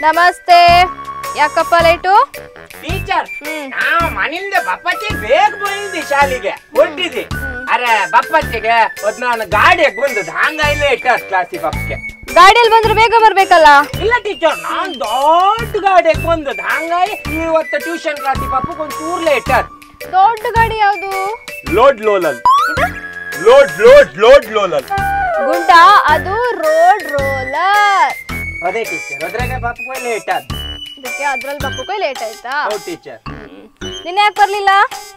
ನಮಸ್ತೆ ಯಾಕಪ್ಪ light teacher ಹ್ಮ್ ನಾವು ಮನೆಯಿಂದ ಬಪ್ಪಚ್ಚಿ ಬೇಗ ಬಂದಿದ್ದೆ ಶಾಲೆಗೆ ಹೊರಟಿದ್ದಿ ಅರೆ ಬಪ್ಪಚ್ಚಿಗೆ ಒದ್ ನಾನು ಗಾಡಿಯಾಗ ಬಂದದ್ದು ಹಂಗಾಯ್ಲೆ ಇಟ್ಟ ಕ್ಲಾಸಿಗೆ ಬಪ್ಪಕ್ಕೆ ಗಾಡಿಯಲ್ಲಿ ಬಂದ್ರೆ ಬೇಗ ಬರ್ಬೇಕಲ್ಲ ಇಲ್ಲ ಟೀಚರ್ ನಾನ್ ದೊಡ್ಡ ಗಾಡಿಯಾಗ ಬಂದದ್ದು ಹಂಗಾಗಿ ಇವತ್ತು ಟ್ಯೂಷನ್ ಕ್ಲಾಸಿಗೆ ಬಪ್ಪಕ್ಕೆ ಒಂದು ಚೂರ್ಲೆ ಇಟ್ಟಾರ ದೊಡ್ಡ ಗಾಡಿ ಯಾವುದು ಲೋಡ್ ಲೋಲಲ್ ಲೋಡ್ ಲೋಡ್ ಲೋಡ್ ಲೋಲಲ್ ಗುಂಡ ಅದು ರೋಡ್ ರೋಲರ್ ಅದೇ ಟೀಚರ್ ಅದ್ರಾಗ ಬಪ್ಪಕ್ಕೆ ಲೇಟ್ ಆದ ಅದಕ್ಕೆ ಅದ್ರಲ್ಲಿ ಬಪ್ಪಕ್ಕೆ ಲೇಟ್ ಆಯ್ತಾ ಹೌದು ಟೀಚರ್ ನಿನ್ನೆ ಯಾಕೆ ಬರ್ಲಿಲ್ಲ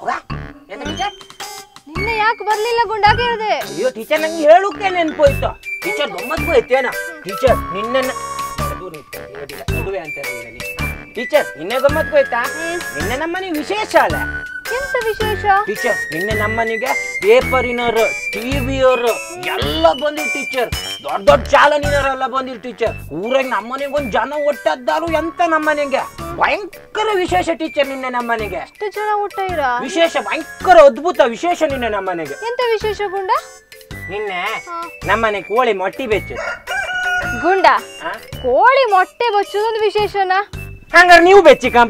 ನಿನ್ನೆ ಯಾಕೆ ಬರ್ಲಿಲ್ಲ ಗುಂಡ ಕೇಳಿದೆ ಅಯ್ಯೋ ಟೀಚರ್ ನಂಗೆ ಹೇಳುಕ್ಕೆ ನೆನ್ಪೋಯ್ತು ಟೀಚರ್ ಗಮ್ಮತ್ಗೂ ಐತೇನ ಟೀಚರ್ ನಿನ್ನೆ ದೂರ ನಿಂತ್ಕೊ, ಇರೋದಿಲ್ಲ, ನಡುವೆ ಅಂತಾರೆ ಈಗ ನೀವು. ಟೀಚರ್ ನಿನ್ನೆ ಗಮ್ಮತ್ಗೂ ಆಯ್ತಾ ನಿನ್ನೆ ನಮ್ಮನೆ ವಿಶೇಷ ಅಲ್ಲ ಎಂತ ವಿಶೇಷ ಟೀಚರ್ ನಿನ್ನೆ ನಮ್ಮನೆಗೆ ಪೇಪರಿನವರು ಟಿವಿಯವರು ಎಲ್ಲ ಬಂದಿರ್ ಟೀಚರ್ ದೊಡ್ಡ ದೊಡ್ಡ ಚಾಲನಿನವರೆಲ್ಲ ಬಂದಿರ್ ಟೀಚರ್ ಊರಾಗ ನಮ್ಮನೆಗೆ ಒಂದು ಜನ ಒಟ್ಟದ್ದಾರು ಎಂತ ನಮ್ಮನೆಗೆ ಭಯಂಕರ ವಿಶೇಷ ಟೀಚರ್ ನಿನ್ನೆ ನಮ್ಮನೆಗೆ ಎಷ್ಟು ಜನ ಊಟ ಇರ ವಿಶೇಷ ಭಯಂಕರ ಅದ್ಭುತ ವಿಶೇಷ ನಿನ್ನೆ ನಮ್ಮನೆಗೆ ಎಂತ ವಿಶೇಷ ಗುಂಡ ನಿನ್ನೆ ಹಾ. ನಮ್ಮನೆ ಕೋಳಿ ಮೊಟ್ಟಿ ಬೆಚ್ಚು ಗುಂಡ ಕೋಳಿ ಮೊಟ್ಟೆ ಬಚ್ಚೋದೊಂದು ವಿಶೇಷನಾ ಹಂಗಾರೆ ನೀವು ಬೆಚ್ಚಿ ಕಾಂಬ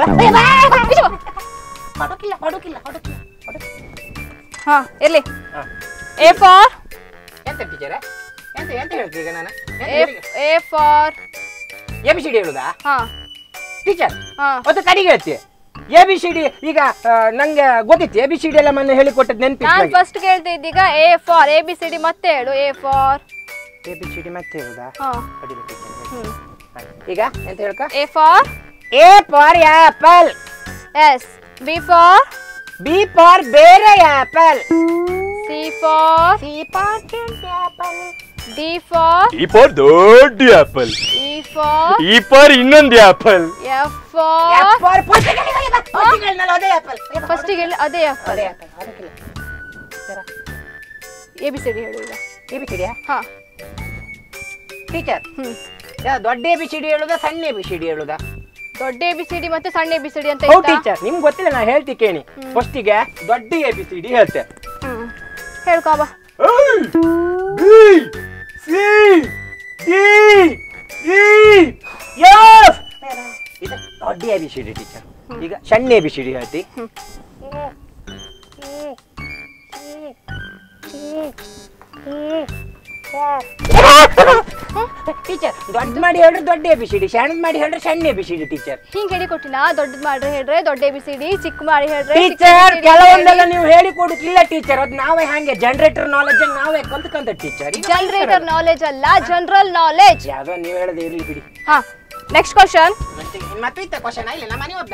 ಹಾ ಇರ್ಲಿ ಹಾ. ಎ ಫಾರ್ ಎಂತ ಟೀಚರ್ ಎಂತ ಎಂತ ಹೇಳ್ತೀವಿ ಈಗ ನಾನು A for A B C D ಹೇಳುದಾ ಹಾ ಟೀಚರ್ ಹಾ ಮತ್ತೆ ಕಡಿಗೆ ಹೇಳ್ತಿ ಎ ಬಿ ಸಿ ಡಿ ಈಗ ಆ, ನಂಗೆ ಗೊತ್ತಿತ್ತು ಎ ಬಿ ಸಿ ಡಿ ಎಲ್ಲ ಮೊನ್ನೆ ಹೇಳಿಕೊಟ್ಟದ್ ನಾನ್ ನೆನಪಿತ್ತು ಫಸ್ಟ್ ಕೇಳ್ತಾ ಇದ್ದೀಗ A for A B C D ಮತ್ತೆ ಹೇಳು A for A B C D ಮತ್ತೆ ಹೇಳುದಾ ಹಾ ಅಡ್ಡಿಲ್ಲ teacher. ಹ್ಮ್ ಹಾ. ಈಗ ಎಂತ ಹೇಳ್ಕ A for A for apple yes B for B for ಬೇರೆ apple C for C for apple D for E for ದೊಡ್ಡ apple E for E for ಇನ್ನೊಂದು ಆಪಲ್ ಎಫ್ ಫಾರ್ ಫಾರ್ ಪುಸ್ತಕಗಳನ್ನೆಲ್ಲ ಅದೇ ಆಪಲ್ ಫಸ್ಟಿಗೆ ಹೇಳಿ ಅದೇ ಎಫ್ ಅದೇ apple ಅದಕ್ಕಿಲ್ಲ A B C D ಹೇಳು ಈಗ ಎ ಬಿ ಸಿ ಡಿಯಾ ಹಾ ಟೀಚರ್ ಹ್ಮ್ ದೊಡ್ಡ ಎ ಬಿ ಸಿ ಡಿ ಹೇಳುದಾ ಸಣ್ಣ ಎ ಬಿ ಸಿ ಡಿ ಹೇಳುದಾ ದೊಡ್ಡ ಎ ಬಿ ಸಿ ಡಿ ಮತ್ತೆ ಸಣ್ಣ ಎ ಬಿ ಸಿ ಡಿ ಅಂತ ಹೌದು ಇತ್ತಾ? ಟೀಚರ್ ನಿಮ್ಗೆ ಗೊತ್ತಿಲ್ಲ ನಾ ಹೇಳ್ತಿ ಕೇಳಿ ಫಸ್ಟಿಗೆ ದೊಡ್ಡ ಎ ಬಿ ಸಿ ಡಿ ಹೇಳ್ತೆ ಹ್ಮ್ ಹೇಳ್ಕೊಬ B C D E F ಇದು ದೊಡ್ಡ A B C D teacher ಈಗ ಸಣ್ಣ ಎ ಬಿ ಸಿ ಡಿ ಹೇಳ್ತಿ ಟೀಚರ್ ದೊಡ್ಡ ಮಾಡಿ ಹೇಳ್ರಿ ದೊಡ್ಡ ಎ ಬಿ ಸಿ ಡಿ ಸಣ್ಣ ಮಾಡಿ ಹೇಳ್ರಿ ಸಣ್ಣ A B C D teacher ಹಿಂಗ್ ಹೇಳಿ ಕೊಟ್ಟಿನ ದೊಡ್ಡದ್ ಮಾಡ್ರಿ ಹೇಳ್ರೆ ದೊಡ್ಡ ಎ ಬಿ ಸಿ ಡಿ ಚಿಕ್ಕ ಮಾಡಿ ಹೇಳ್ರೆ ಟೀಚರ್ ಕೆಲವೊಂದೆಲ್ಲ ನೀವು ಹೇಳಿ ಕೊಡುತ್ತಿಲ್ಲ ಟೀಚರ್ ಅದ್ ನಾವೇ ಹಂಗೆ ಜನರೇಟರ್ ನಾಲೆಜ್ ನಾವೇ ಕಲ್ತ್ಕಂತ ಟೀಚರ್ ಜನರೇಟರ್ ನಾಲೆಜ್ ಅಲ್ಲ ಜನರಲ್ ನಾಲೆಜ್ ಯಾವ್ದೋ ನೀವು ಹೇಳದೆ ಇರ್ಲಿ ಬಿಡಿ ಹಾ ನೆಕ್ಸ್ಟ್ ಕ್ವಶನ್ ಮತ್ತೆ ಇತ್ತ ಕ್ವಶನ್ ಇಲ್ಲ ನಮ್ಮ ಮನೆ ಒಬ್ಬ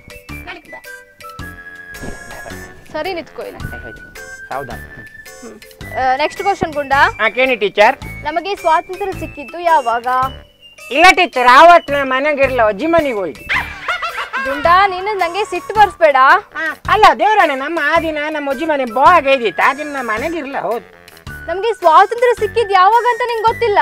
ಸರಿ ನಿತ್ಕೋ ಇಲ್ಲ ಹೌದಾ ನೆಕ್ಸ್ಟ್ ಕ್ವಶನ್ ಗುಂಡ ಹಾ ಕೇಳಿ ಟೀಚರ್ ನಮಗೆ ಸ್ವಾತಂತ್ರ್ಯ ಸಿಕ್ಕಿದ್ದು ಯಾವಾಗ ಇಲ್ಲ ಟೀಚರ್ ಆವತ್ತು ನಾ ಮನೆಗಿರ್ಲ ಅಜ್ಜಿ ಮನೆಗೆ ಹೋಯ್ತು ಗುಂಡ ನೀನು ನಂಗೆ ಸಿಟ್ಟು ಬರ್ಸ್ಬೇಡ ಅಲ್ಲ ದೇವರಾಣೆ ನಮ್ಮ ಆ ದಿನ ನಮ್ಮ ಅಜ್ಜಿ ಮನೆ ಬಾಗ್ ಐದಿತ್ತು ಆ ದಿನ ನಾ ಮನೆಗಿರ್ಲ ಹೌದು ನಮಗೆ ಸ್ವಾತಂತ್ರ್ಯ ಸಿಕ್ಕಿದ್ ಯಾವಾಗ ಅಂತ ನಿಂಗೆ ಗೊತ್ತಿಲ್ಲ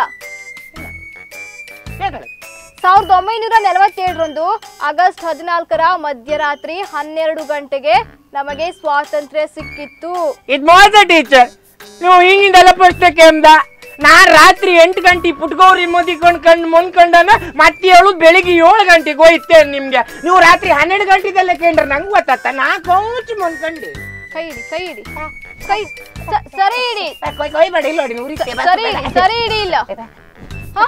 ಹೇಗಲ್ಲ ಸಾವಿರದ ಒಂಬೈನೂರ ನಲವತ್ತೇಳರಂದು ಆಗಸ್ಟ್ ಹದಿನಾಲ್ಕರ ಮಧ್ಯರಾತ್ರಿ ಹನ್ನೆರಡು ಗಂಟೆಗೆ ನಮಗೆ ಸ್ವಾತಂತ್ರ್ಯ ಸಿಕ್ಕಿತ್ತು ಇದು ಮಾತ್ರ ಟೀಚರ್ ನೀವು ಹಿಂಗಿಂದೆಲ್ಲ ಪುಸ್ತಕ ಎಂದ ನಾನ್ ರಾತ್ರಿ ಎಂಟು ಗಂಟೆ ಪುಟ್ಗೌರಿ ಮೋದಿಕೊಂಡ್ ಕಂಡು ಮೊನ್ಕೊಂಡನ ಮತ್ತೆ ಹೇಳು ಬೆಳಿಗ್ಗೆ ಏಳು ಗಂಟೆಗೆ ಹೋಯ್ತೇನೆ ನಿಮ್ಗೆ ನೀವು ರಾತ್ರಿ ಹನ್ನೆರಡು ಗಂಟೆದೆಲ್ಲ ಕೇಳ್ರೆ ನಂಗೆ ಗೊತ್ತಾತ ನಾ ಕೌಚ್ ಮೊನ್ಕಂಡು ಕೈ ಇಡಿ ಕೈ ಇಡಿ ಕೈ ಸ- ಸರಿ ಇಡಿ ಕೊಯ್ಬೇಡ ಇಲ್ಲ ನೋಡಿ ಉರಿತೆ ಸರಿ ಇಡಿ ಸರಿ ಇಡಿ ಇಲ್ಲ ಹಾ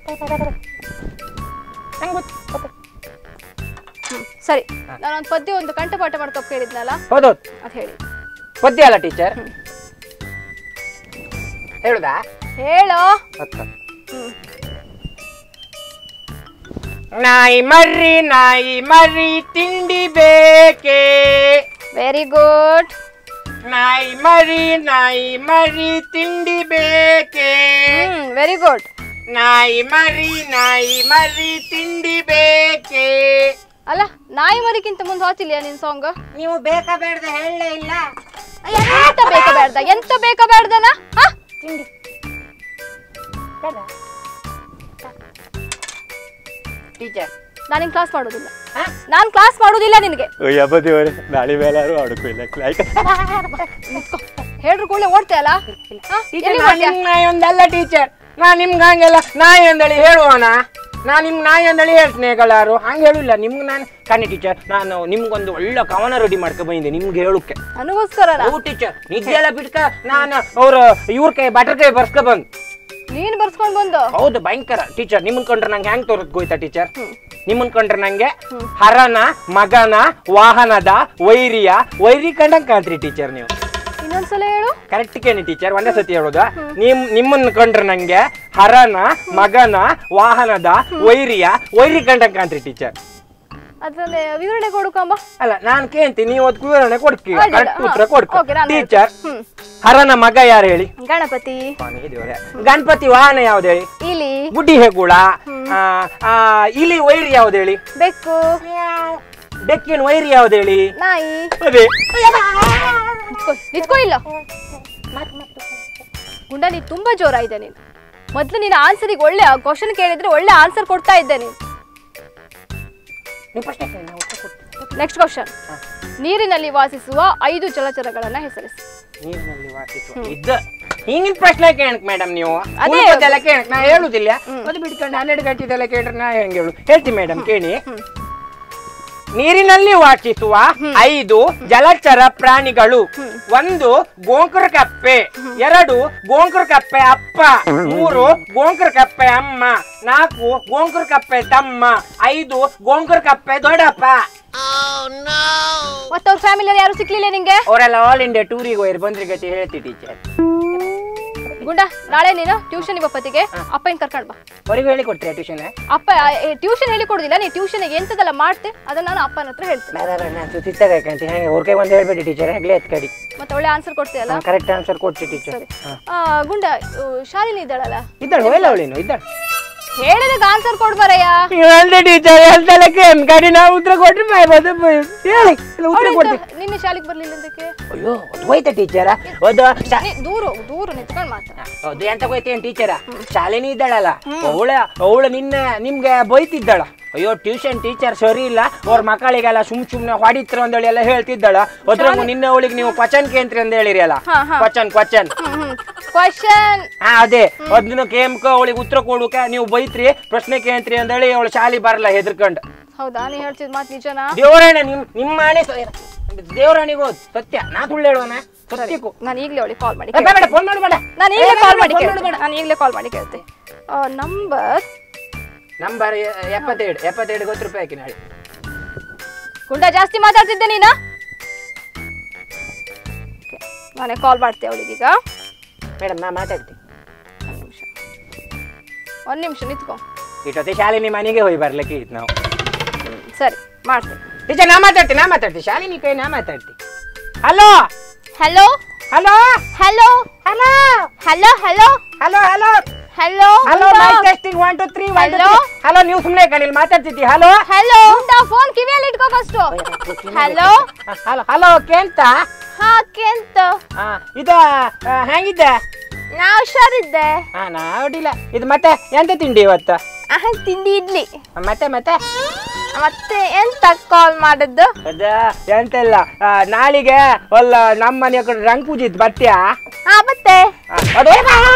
ನಂಗೆ ಗೊತ್ತು ಹ್ಮ್, ಸರಿ ನಾನೊಂದು ಪದ್ಯ ಒಂದು ಕಂಠಪಾಠ ಮಾಡ್ಕೊ ಕೇಳಿದ್ನಲ್ಲ ಹೌದೌದು ಅದ್ ಹೇಳಿ ಪದ್ಯ ಅಲ್ಲ ಟೀಚರ್ ಹೇಳುದಾ ಹೇಳೋ ಹ್ಮ್ ನಾಯಿ ಮರ್ರಿ ನಾಯಿ ಮರ್ರಿ ತಿಂಡಿ ಬೇಕೆ ವೆರಿ ಗುಡ್ ನಾಯಿ ಮರಿ ನಾಯಿ ಮರಿ ತಿಂಡಿ ಬೇಕೆ ಹ್ಮ್ ವೆರಿ ಗುಡ್ ನಾಯಿ ಮರಿ ನಾಯಿ ಮರಿ ತಿಂಡಿ ಬೇಕೆ ಅಲ್ಲ ನಾಯಿ ಮರಿಗಿಂತ ಮುಂದೆ ಹೋತಿಲ್ಲ ನಿನ್ ಸಾಂಗ್ ನೀವು ಬೇಕಾ ಬೇಡ್ದ ಹೇಳಲೇ ಇಲ್ಲ ಎಂತ ಬೇಕ ಬೇಡ್ದ ಎಂತ ಬೇಕ ಬೇಡ್ದನ ಹಾ ತಿಂಡಿ ಟೀಚರ್ ನಾನು ನಿನ್ ಕ್ಲಾಸ್ ಮಾಡೋದಿಲ್ಲ ನಾನ್ ಕ್ಲಾಸ್ ಮಾಡೋದಿಲ್ಲ ನಿನಗೆ ಯಬ್ಬ ದೇವರೇ ನಾಳೆ ಮೇಲಾರು ಆಡಕ್ಕೂ ಇಲ್ಲ ಲೈಕ್ ಹೇಳ್ರು ಕೂಡಲೇ ಓಡ್ತೆ ಅಲ್ಲ ಹಾ? ಎಲ್ಲಿ ಟೀಚರ್ ಓಡ್ತ್ಯಾ? ನಾಯಿ ಒಂದಲ್ಲ ಟೀಚರ್ ನಾ ನಿಮ್ಗೆ ಹಂಗೆಲ್ಲ ನಾಯಿ ಒಂದಳಿ ಹೇಳುವಣ ನಾ ನಿಮ್ ನಾಯಿ ಅಂದಳಿ ಹೇಳ್ತೀನಿ ಗಳಾರು ಹಂಗೆ ಹೇಳಿಲ್ಲ ನಿಮ್ಗೆ ನಾನು ಕಣ್ಣಿ ಟೀಚರ್ ನಾನು ನಿಮ್ಗೊಂದು ಒಳ್ಳೆ ಕವನ ರೆಡಿ ಮಾಡ್ಕೊ ಬಂದಿದ್ದೆ ನಿಮ್ಗೆ ಹೇಳುಕ್ಕೆ ನನಗೋಸ್ಕರ ಹೌದು ಟೀಚರ್ ನಿದ್ದೆ ಎಲ್ಲ ಬಿಟ್ಕ ನಾನು ಅವ್ರ ಇವ್ರ ಕೈ ಬಟರ್ ಕೈ ಬರ್ಸ್ಕೊ ಬಂದ್ ನೀನ್ ಬರ್ಸ್ಕೊಂಡ್ ಬಂದು ಹೌದು ಭಯಂಕರ ಟೀಚರ್ ನಿಮ್ಮನ್ ಕಂಡ್ರೆ ನಂಗೆ ಹೆಂಗ್ ತೋರದ್ ಗೋಯ್ತಾ ಟೀಚರ್ ನಿಮ್ಮನ್ ಕಂಡ್ರೆ ನಂಗೆ ಹರನ ಮಗನ ವಾಹನದ ವೈರಿಯ ವೈರಿ ಕಂಡಂಗ್ ಕಾಣ್ತ್ರಿ ಟೀಚರ್ ನೀವು ಇನ್ನೊಂದ್ಸಲ ಹೇಳು ಕರೆಕ್ಟ್ ಕೇಳಿ ಟೀಚರ್ ಒಂದೇ ಸತಿ ಹೇಳೋದು ನಿಮ್ ನಿಮ್ಮನ್ನ ಕಂಡ್ರೆ ನಂಗೆ ಹರನ ಮಗನ ವಾಹನದ ವೈರಿಯ ವೈರಿ ಕಂಡಂಗ್ ಕಾಣ್ತ್ರಿ ಟೀಚರ್ ಅದ್ರಲ್ಲಿ ವಿವರಣೆ ಕೊಡುಕಂಬ ಅಲ್ಲ ನಾನು ಕೇಳ್ತೀನಿ ನೀವು ಅದಕ್ಕೆ ವಿವರಣೆ ಕೊಡ್ತೀವಿ ಅಡ್ಡಿಲ್ಲ, ಕರೆಕ್ಟ್ ಉತ್ತರ ಹಾ. ಕೊಡ್ಕೊ Okay, ನಾನು ಟೀಚರ್ ಹ್ಮ್ ಹರನ ಮಗ ಯಾರು ಹೇಳಿ ಗಣಪತಿ ಸ್ವಾಮಿ ದೇವ್ರೆ. ಗಣಪತಿ ವಾಹನ ಯಾವ್ದು ಹೇಳಿ ಇಲಿ ಬುಡ್ಡಿ ಹೆಗುಳ ಆ, ಆ, ಇಲಿ ವೈರಿ ಯಾವ್ದು ಹೇಳಿ ಬೆಕ್ಕು ಬೆಕ್ಕಿನ ವೈರಿ ಯಾವ್ದು ಹೇಳಿ ನಾಯಿ ಅದೇ ನಿತ್ಕೊ ನಿತ್ಕೊ ಇಲ್ಲ ಗುಂಡ ನೀನ್ ತುಂಬಾ ಜೋರ ಇದೆ ನೀನು ಮೊದ್ಲು ನೀನು ಆನ್ಸರಿಗೆ ಒಳ್ಳೆ ಕ್ವಶನ್ ಕೇಳಿದ್ರೆ ಒಳ್ಳೆ ಆನ್ಸರ್ ಕೊಡ್ತಾ ಇದ್ದೆ ನೀನು ನೀವು ಪ್ರಶ್ನೆ ಕೇಳಿ, ನಾವು ಉತ್ತರ ಕೊಡ್ತೀವಿ. ನೆಕ್ಸ್ಟ್ ಕ್ವಶನ್ ನೀರಿನಲ್ಲಿ ವಾಸಿಸುವ ಐದು ಜಲಚರಗಳನ್ನ ಹೆಸರಿಸಿ ನೀರಿನಲ್ಲಿ ವಾಸಿಸುವ ಇದ್ದ ಹಿಂಗಿನ ಪ್ರಶ್ನೆ ಕೇಳಕ್ ಮೇಡಮ್ ನೀವು ಅದೇ. ಅದೆಲ್ಲ ಕೇಳಕ್ ನಾ ಹೇಳುದಿಲ್ಲ ಅದು ಬಿಟ್ಕೊಂಡು ಹನ್ನೆರಡು ಗಂಟೆದೆಲ್ಲ ಕೇಳ್ರೆ ನಾ ಹೆಂಗ್ ಹೇಳು ಹೇಳ್ತೀನಿ ಮೇಡಮ್ ಕೇಳಿ ನೀರಿನಲ್ಲಿ ವಾಸಿಸುವ ಐದು ಜಲಚರ ಪ್ರಾಣಿಗಳು ಒಂದು ಗೋಂಕುರ ಕಪ್ಪೆ ಎರಡು ಗೋಂಕುರ ಕಪ್ಪೆ ಅಪ್ಪ ಮೂರು ಗೋಂಕುರ ಕಪ್ಪೆ ಅಮ್ಮ ನಾಲ್ಕು ಗೋಂಕುರ ಕಪ್ಪೆ ತಮ್ಮ ಐದು ಗೋಂಕುರ ಕಪ್ಪೆ ದೊಡ್ಡಪ್ಪ ಮತ್ತೆ ಅವ್ರ ಫ್ಯಾಮಿಲಿಯಲ್ಲಿ ಯಾರು ಸಿಕ್ಲಿಲ್ಲ ನಿಂಗೆ ಅವರೆಲ್ಲ ಆಲ್ ಇಂಡಿಯಾ ಟೂರಿಗೆ ಹೋಯ್ರು ಬಂದ್ರಿ ಗತಿ ಹೇಳ್ತಿ ಟೀಚರ್ ಗುಂಡ ನಾಳೆ ನೀನು ಟ್ಯೂಷನ್ ಬಪ್ಪತ್ತಿಗೆ ಅಪ್ಪನ ಕರ್ಕೊಂಡ್ ಬಾ ಅವ್ರಿಗೆ ಹೇಳಿ ಕೊಡ್ತೀರಾ ಟ್ಯೂಷನ್ ಅಪ್ಪ ಟ್ಯೂಷನ್ ಹೇಳಿ ಕೊಡುದಿಲ್ಲ ನೀ ಟ್ಯೂಷನ್ ಎಂತದೆಲ್ಲ ಮಾಡ್ತೆ ಅದನ್ನ ನಾನು ಅಪ್ಪನ ಹತ್ರ ಹೇಳ್ತೇನೆ ನಾನು ಸುತ್ತಿತ್ತಾಗಂತ ಹೆಂಗೆ ಅವ್ರ ಕೈ ಒಂದು ಹೇಳ್ಬೇಡಿ ಟೀಚರ್ ಹೆಗ್ಲೇ ಎತ್ ಕಡಿ ಮತ್ತೆ ಒಳ್ಳೆ ಆನ್ಸರ್ ಕೊಡ್ತೀಯಲ್ಲ ಕರೆಕ್ಟ್ ಆನ್ಸರ್ ಕೊಡ್ತಿ ಟೀಚರ್ ಸರಿ ಆ, ಗುಂಡ ಆ, ಶಾಲಿನಿ ಇದ್ದಾಳಲ್ಲ ಇದ್ದಾಳೆ ಹೋಯಲ್ಲ ಅವಳಿನು ಇದ್ದಾಳೆ ಹೇಳಿದಾಗ ಆನ್ಸರ್ ಕೊಡ್ಬಾರಯ್ಯ ಹೇಳ್ದೆ ಟೀಚರ್ ಹೇಳ್ದಲಕ್ಕೆ ಕಡಿ ನಾವು ಉತ್ತರ ಕೊಟ್ರೆ ಮೈ ಬಂದು ಹೇಳಿ ಇಲ್ಲ ಉತ್ತರ ಅವ್ಳು ಕೊಡ್ತೀವಿ ಇಂತ- ನಿನ್ನೆ ಶಾಲೆಗೆ ಬರ್ಲಿಲ್ಲ ಅದಕ್ಕೆ ಅಯ್ಯೋ ಅದು ಹೋಯ್ತಾ ಟೀಚರ ಅದು ಶಾ- ನೀ ದೂರ ಹೋಗು, ದೂರ ನಿಂತ್ಕೊಂಡು ಮಾತಾಡ ಅದು ಎಂತ ಹೋಯ್ತೇನು ಟೀಚರ ಶಾಲೆನೇ ಇದ್ದಾಳಲ್ಲ ಅವಳ ಅವಳು ನಿನ್ನೆ ನಿಮ್ಗೆ ಬೈತಿದ್ದಾಳ ಅಯ್ಯೋ ಟ್ಯೂಷನ್ ಟೀಚರ್ ಸರಿ ಇಲ್ಲ ಅವ್ರ ಮಕ್ಕಳಿಗೆಲ್ಲ ಸುಮ್ ಸುಮ್ನೆ ಹೊಡಿತ್ರ ಅಂದೇಳಿ ಎಲ್ಲ ಹೇಳ್ತಿದ್ದಾಳ ಅದ್ರಂಗು ನಿನ್ನೆ ಅವಳಿಗೆ ನೀವು ಕ್ವಶನ್ ಕೇಂದ್ರಿ ಅಂತ ಹೇಳಿರಿ ಅಲ್ಲ ಹಾ, ಹಾ. ಕ್ವಶನ್ ಕ್ವಶನ್ ಕ್ವಶನ್ ಹಾ ಅದೇ ಅದನ್ನ ಕೇಮ್ಕ ಅವಳಿಗೆ ಉತ್ತರ ಕೊಡುಕ ನೀವು ಬೈತ್ರಿ ಪ್ರಶ್ನೆ ಕೇಂತ್ರಿ ಅಂದೇಳಿ ಅವಳು ಶಾಲಿ ಬರಲ್ಲ ಹೆದರ್ಕಂಡು ಹೌದಾ ನೀ ಹೇಳ್ತಿದ್ ಮಾತು ನಿಜನಾ ದೇವರಾಣೆ ನಿಮ್ ನಿಮ್ಮ ಮನೆ ದೇವರಾಣಿಗೂ ಸತ್ಯ ನಾ ಸುಳ್ಳು ಹೇಳುವನ ಸತ್ಯಕ್ಕೂ ನಾನು ಈಗಲೇ ಅವಳಿಗೆ ಕಾಲ್ ಮಾಡಿ ಏ, ಬೇಡ ಫೋನ್ ಮಾಡಿ ಬೇಡ ನಾನು ಈಗಲೇ ಏ, ಕಾಲ್ ಬೇಡ, ಮಾಡಿ phone ಕೇಳ್ತೆ ನಾನು ಈಗಲೇ ಕಾಲ್ ಮಾಡಿ ಕೇಳ್ತೆ ನಂಬರ್ ನಂಬರ್ ಎಪ್ಪತ್ತೇಳು ಎಪ್ಪತ್ತೇಳು ಗೊತ್ತು ರೂಪಾಯಿ ಹಾಕಿ ನಾಳೆ ಗುಂಡ ಜಾಸ್ತಿ ಮಾತಾಡ್ತಿದ್ದೆ ನೀನು Okay, ನಾನೇ ಕಾಲ್ ಮಾಡ್ತೆ ಅವಳಿಗೀಗ ಮೇಡಮ್ ನಾ ಮಾತಾಡ್ತೀನಿ ಒಂದು ನಿಮಿಷ ಒಂದು ನಿಮಿಷ ನಿಂತ್ಕೊ ಇಷ್ಟೊತ್ತೆ ಶಾಲಿನಿ ಮನೆಗೆ ಹೋಗಿ ಬರ್ಲಿಕ್ಕೆ ಇತ್ತು ನಾವು ಹ್ಮ್, ಸರಿ ಮಾಡ್ತೆ ಟೀಚರ್ ನಾ ಮಾತಾಡ್ತೀನಿ ನಾ ಮಾತಾಡ್ತೀನಿ ಶಾಲಿನಿ ಕೈ ನಾ ಮಾತಾಡ್ತೀನಿ hello hello hello hello hello hello hello hello hello hello hello my testing one two three one Hello? Hello ನೀವು ಸುಮ್ಮನೆ ಕಣಿಲ್ ಮಾತಾಡ್ತಿದ್ದಿ ಹಲೋ ಹಲೋ ಫೋನ್ ಕಿವಿಯಲ್ಲಿ ಇಟ್ಕೋ ಫಸ್ಟ್ ಹಲೋ ಹಲೋ ಹಲೋ ಕೇಂತ ಹಾ ಕೆಂತ ಹಾ ಇದು ಆ, ಹೆಂಗಿದ್ದೆ ನಾ ಹುಷಾರಿದ್ದೆ ಹಾ ನಾ ಅಡ್ಡಿಲ್ಲ ಇದು ಮತ್ತೆ ಎಂತ ತಿಂಡಿ ಇವತ್ತು ಆಹ್, ತಿಂಡಿ ಇಡ್ಲಿ ಮತ್ತೆ ಮತ್ತೆ ಮತ್ತೆ ಎಂತ ಕಾಲ್ ಮಾಡದ್ದು ಅದ ಎಂತೆಲ್ಲ ಆ, ನಾಳಿಗೆ ಅಲ್ಲ ನಮ್ಮ ಮನೆ ಕಡೆ ರಂಗ್ ಪೂಜೆ ಇತ್ತು ಬರ್ತೀಯಾ ಹಾ ಮತ್ತೆ ಆ, ಅದು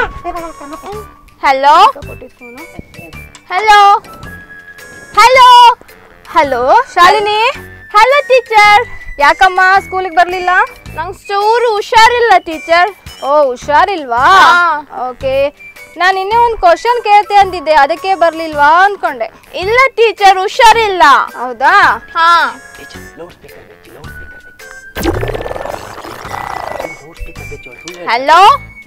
hello hello hello hello Shalini hello teacher ಯಾಕಮ್ಮ ಸ್ಕೂಲಿಗೆ ಬರ್ಲಿಲ್ಲ ನಂಗೆ ಚೂರು ಹುಷಾರಿಲ್ಲ ಟೀಚರ್ ಓ ಹುಷಾರಿಲ್ವಾ ಓಕೆ ನಾನು ಇನ್ನೇ ಒಂದು ಕ್ವಶನ್ ಕೇಳ್ತೆ ಅಂದಿದ್ದೆ ಅದಕ್ಕೆ ಬರ್ಲಿಲ್ವಾ ಅನ್ಕೊಂಡೆ ಇಲ್ಲ ಟೀಚರ್ ಹುಷಾರಿಲ್ಲ ಹೌದಾ ಹಾ ಹಲೋ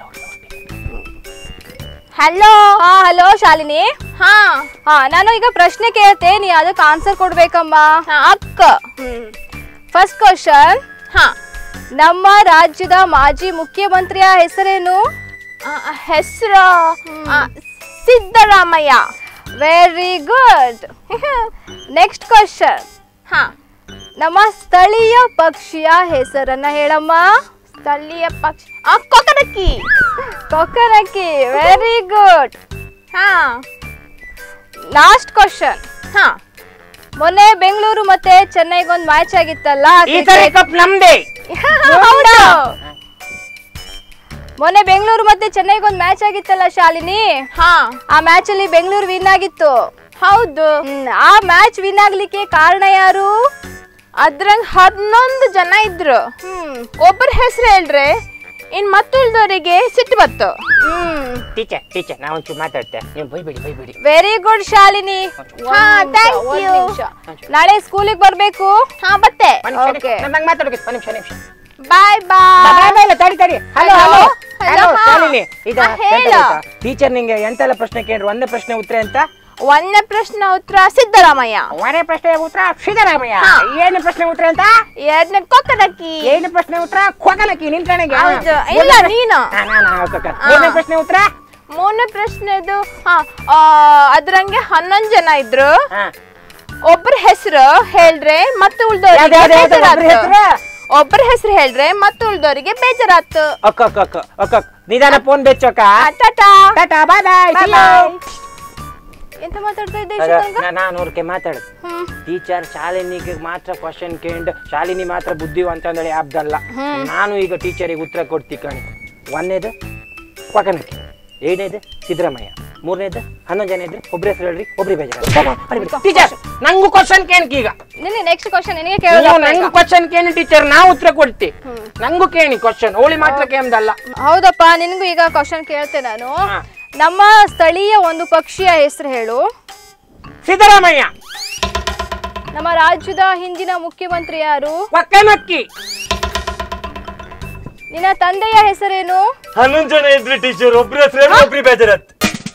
ಹಲೋ ಹಾ ಹಲೋ ಶಾಲಿನಿ ಹಾ ಹಾ ನಾನು ಈಗ ಪ್ರಶ್ನೆ ಕೇಳ್ತೆ ನೀ ಅದಕ್ಕೆ ಆನ್ಸರ್ ಕೊಡ್ಬೇಕಮ್ಮ ಅಕ್ಕ ಹ್ಮ್ ಫಸ್ಟ್ ಕ್ವಶನ್ ಹಾ ನಮ್ಮ ರಾಜ್ಯದ ಮಾಜಿ ಮುಖ್ಯಮಂತ್ರಿಯ ಹೆಸರೇನು ಹೆಸರು Siddaramaiah very good next question ಹಾ ನಮ್ಮ ಸ್ಥಳೀಯ ಪಕ್ಷಿಯ ಹೆಸರನ್ನ ಹೇಳಮ್ಮ ಸ್ಥಳೀಯ ಪಕ್ಷಿ ಕೊಕರಕ್ಕಿ ಕೊಕರಕ್ಕಿ ವೆರಿ ಗುಡ್ ಹಾ ಲಾಸ್ಟ್ ಕ್ವಶನ್ ಹಾ ಮೊನ್ನೆ ಬೆಂಗಳೂರು ಮತ್ತೆ ಚೆನ್ನೈಗೊಂದು ಮ್ಯಾಚ್ ಆಗಿತ್ತಲ್ಲ ಈ ಸರಿ ಕಪ್ ನಮ್ದೇ ಹೌದು ಮೊನ್ನೆ ಬೆಂಗಳೂರು ಮತ್ತೆ ಚೆನ್ನೈಗೊಂದು ಮ್ಯಾಚ್ ಆಗಿತ್ತಲ್ಲ ಶಾಲಿನಿ ಹಾ ಆ ಮ್ಯಾಚ್ ಅಲ್ಲಿ ಬೆಂಗಳೂರು ವಿನ್ ಆಗಿತ್ತು ಹೌದು ಹ್ಮ್, ಆ ಮ್ಯಾಚ್ ವಿನ್ ಆಗ್ಲಿಕ್ಕೆ ಕಾರಣ ಯಾರು ಅದ್ರಂಗ ಹನ್ನೊಂದು ಜನ ಇದ್ರು ಹ್ಮ್ ಒಬ್ಬರ ಹೆಸರು ಹೇಳ್ರೆ ಇನ್ ಮತ್ತುಳ್ದವರಿಗೆ ಸಿಟ್ಟು ಬತ್ತು ಹ್ಮ್ ಟೀಚರ್ ಟೀಚರ್ ನಾ ಒಂಚೂರು ಮಾತಾಡ್ತೆ ನೀವು ಬೈಬೇಡಿ ಬೈಬೇಡಿ ವೆರಿ ಗುಡ್ ಶಾಲಿನಿ ಹಾ, thank ಒಂದ್ you. ನಿಮಿಷ. ನಾಳೆ ಸ್ಕೂಲಿಗೆ ಬರ್ಬೇಕು ಹಾ ಬತ್ತೆ ಒಂದ್ ನಿಮಿಷ Okay. ನಂಗೆ ಮಾತಾಡೋಕೆ ಒಂದು ನಿಮಿಷ ನಿಮಿಷ ಬಾಯ್ ಬಾಯ್ ತಡಿ ತಡಿ ಹಲೋ ಹಲೋ ಹಲೋ ಹಾ. ಶಾಲಿನಿ ಈಗ ಹಾ, ಹೇಳು. ಟೀಚರ್ ನಿಂಗೆ ಎಂತೆಲ್ಲ ಪ್ರಶ್ನೆ ಕೇಳ್ರು ಒಂದೇ ಪ್ರಶ್ನೆ ಉತ್ತರ ಅಂತ ಒಂದನೇ ಪ್ರಶ್ನೆ ಉತ್ತರ ಸಿದ್ದರಾಮಯ್ಯ ಒಂದೇ ಪ್ರಶ್ನೆ ಉತ್ತರ ಸಿದ್ದರಾಮಯ್ಯ ಹಾ. ಏನು ಪ್ರಶ್ನೆ ಉತ್ತರ ಅಂತ ಎರಡನೇ ಕೊಕ್ಕದಕ್ಕಿ ಏನು ಪ್ರಶ್ನೆ ಉತ್ತರ ಕೊಗಲಕ್ಕಿ ನಿನ್ ಕಣಗೆ ಹೌದು. ಇಲ್ಲ, ನೀನು. ಮೂರನೇ ಪ್ರಶ್ನೆ ಉತ್ತರ ಮೂರನೇ ಪ್ರಶ್ನೆದು ಹಾ ಆ, ಅದ್ರಂಗೆ ಹನ್ನೊಂದು ಜನ ಇದ್ರು ಹಾ. ಒಬ್ಬರ ಹೆಸರು ಹೇಳ್ರೆ ಮತ್ತೆ ಯಾವ್ದು, ಯಾವ್ದು, ಯಾವ್ದು, ಒಬ್ರ ಉಳ್ದವ್ರಿಗೆ ಹೆಸ್ರು? ಒಬ್ಬರ ಹೆಸರು ಹೇಳ್ರೆ ಮತ್ತೆ ಉಳ್ದವ್ರಿಗೆ ಬೇಜಾರಾತು ಅಕ್ಕ ಅಕ್ಕ ಅಕ್ಕ ಅಕ್ಕ ಅಕ್ಕ. ನಿಧಾನ ಫೋನ್ ಬೆಚ್ಚಕ್ಕ tata tata bye bye bye ಎಂತ ಮಾತಾಡ್ತಾ ಇದ್ದೆ ಅದ, ಇಷ್ಟೊತ್ತಂಕ? ನಾ- ನಾನು ಅವ್ರಿಗೆ ಮಾತಾಡುದು ಹ್ಮ್ ಟೀಚರ್ ಶಾಲಿನಿಗೆ ಮಾತ್ರ ಕ್ವಶನ್ ಕೇಂಡ್ ಶಾಲಿನಿ ಮಾತ್ರ ಬುದ್ಧಿವಂತ ಅಂದ್ರೆ ಆಬ್ದಲ್ಲ ನಾನು ಈಗ ಟೀಚರಿಗೆ ಉತ್ತರ ಕೊಡ್ತಿ ಕಣಿ ಒಂದೇದು ಕೊಕನಕ್ಕಿ ಏಳನೇದು ಸಿದ್ದರಾಮಯ್ಯ ಮೂರನೇದು ಹನ್ನೊಂದು ಜನ ಇದ್ರೆ ಒಬ್ರ ಹೆಸರು ಹೇಳ್ರಿ ಒಬ್ರಿಗೆ ಬೇಜಾರು ಟೀಚರ್ ನಂಗೂ ಕ್ವಶನ್ ಕೇಳಕ್ ಈಗ ನಿನ್ನೆ ನೆಕ್ಸ್ಟ್ ಕ್ವಶನ್ ನಿನಗೆ ನೀವು ಕೇಳೋದು ನಂಗೂ ಕ್ವಶನ್ ಕೇಳಿ ಟೀಚರ್ ನಾ ಉತ್ತರ ಕೊಡ್ತಿ ನಂಗೂ ಕೇಳಿ ಕ್ವಶನ್ ಅವಳಿ ಮಾತ್ರ ಕೇಮ್ದಲ್ಲ ಹೌದಪ್ಪ ನಿನಗೂ ಈಗ ಕ್ವಶನ್ ಕೇಳ್ತೆ ನಾನು ಹಾ. ನಮ್ಮ ಸ್ಥಳೀಯ ಒಂದು ಪಕ್ಷಿಯ ಹೆಸರು ಹೇಳು ಸಿದ್ದರಾಮಯ್ಯ ನಮ್ಮ ರಾಜ್ಯದ ಹಿಂದಿನ ಮುಖ್ಯಮಂತ್ರಿ ಯಾರು ಕೊಕ್ಕನಕ್ಕಿ ನಿನ್ನ ತಂದೆಯ ಹೆಸರೇನು ಹನ್ನೊಂದು ಜನ ಇದ್ರಿ ಟೀಚರ್ ಒಬ್ರ ಹೆಸರು ಒಬ್ರಿ ಬೇಜಾರತ್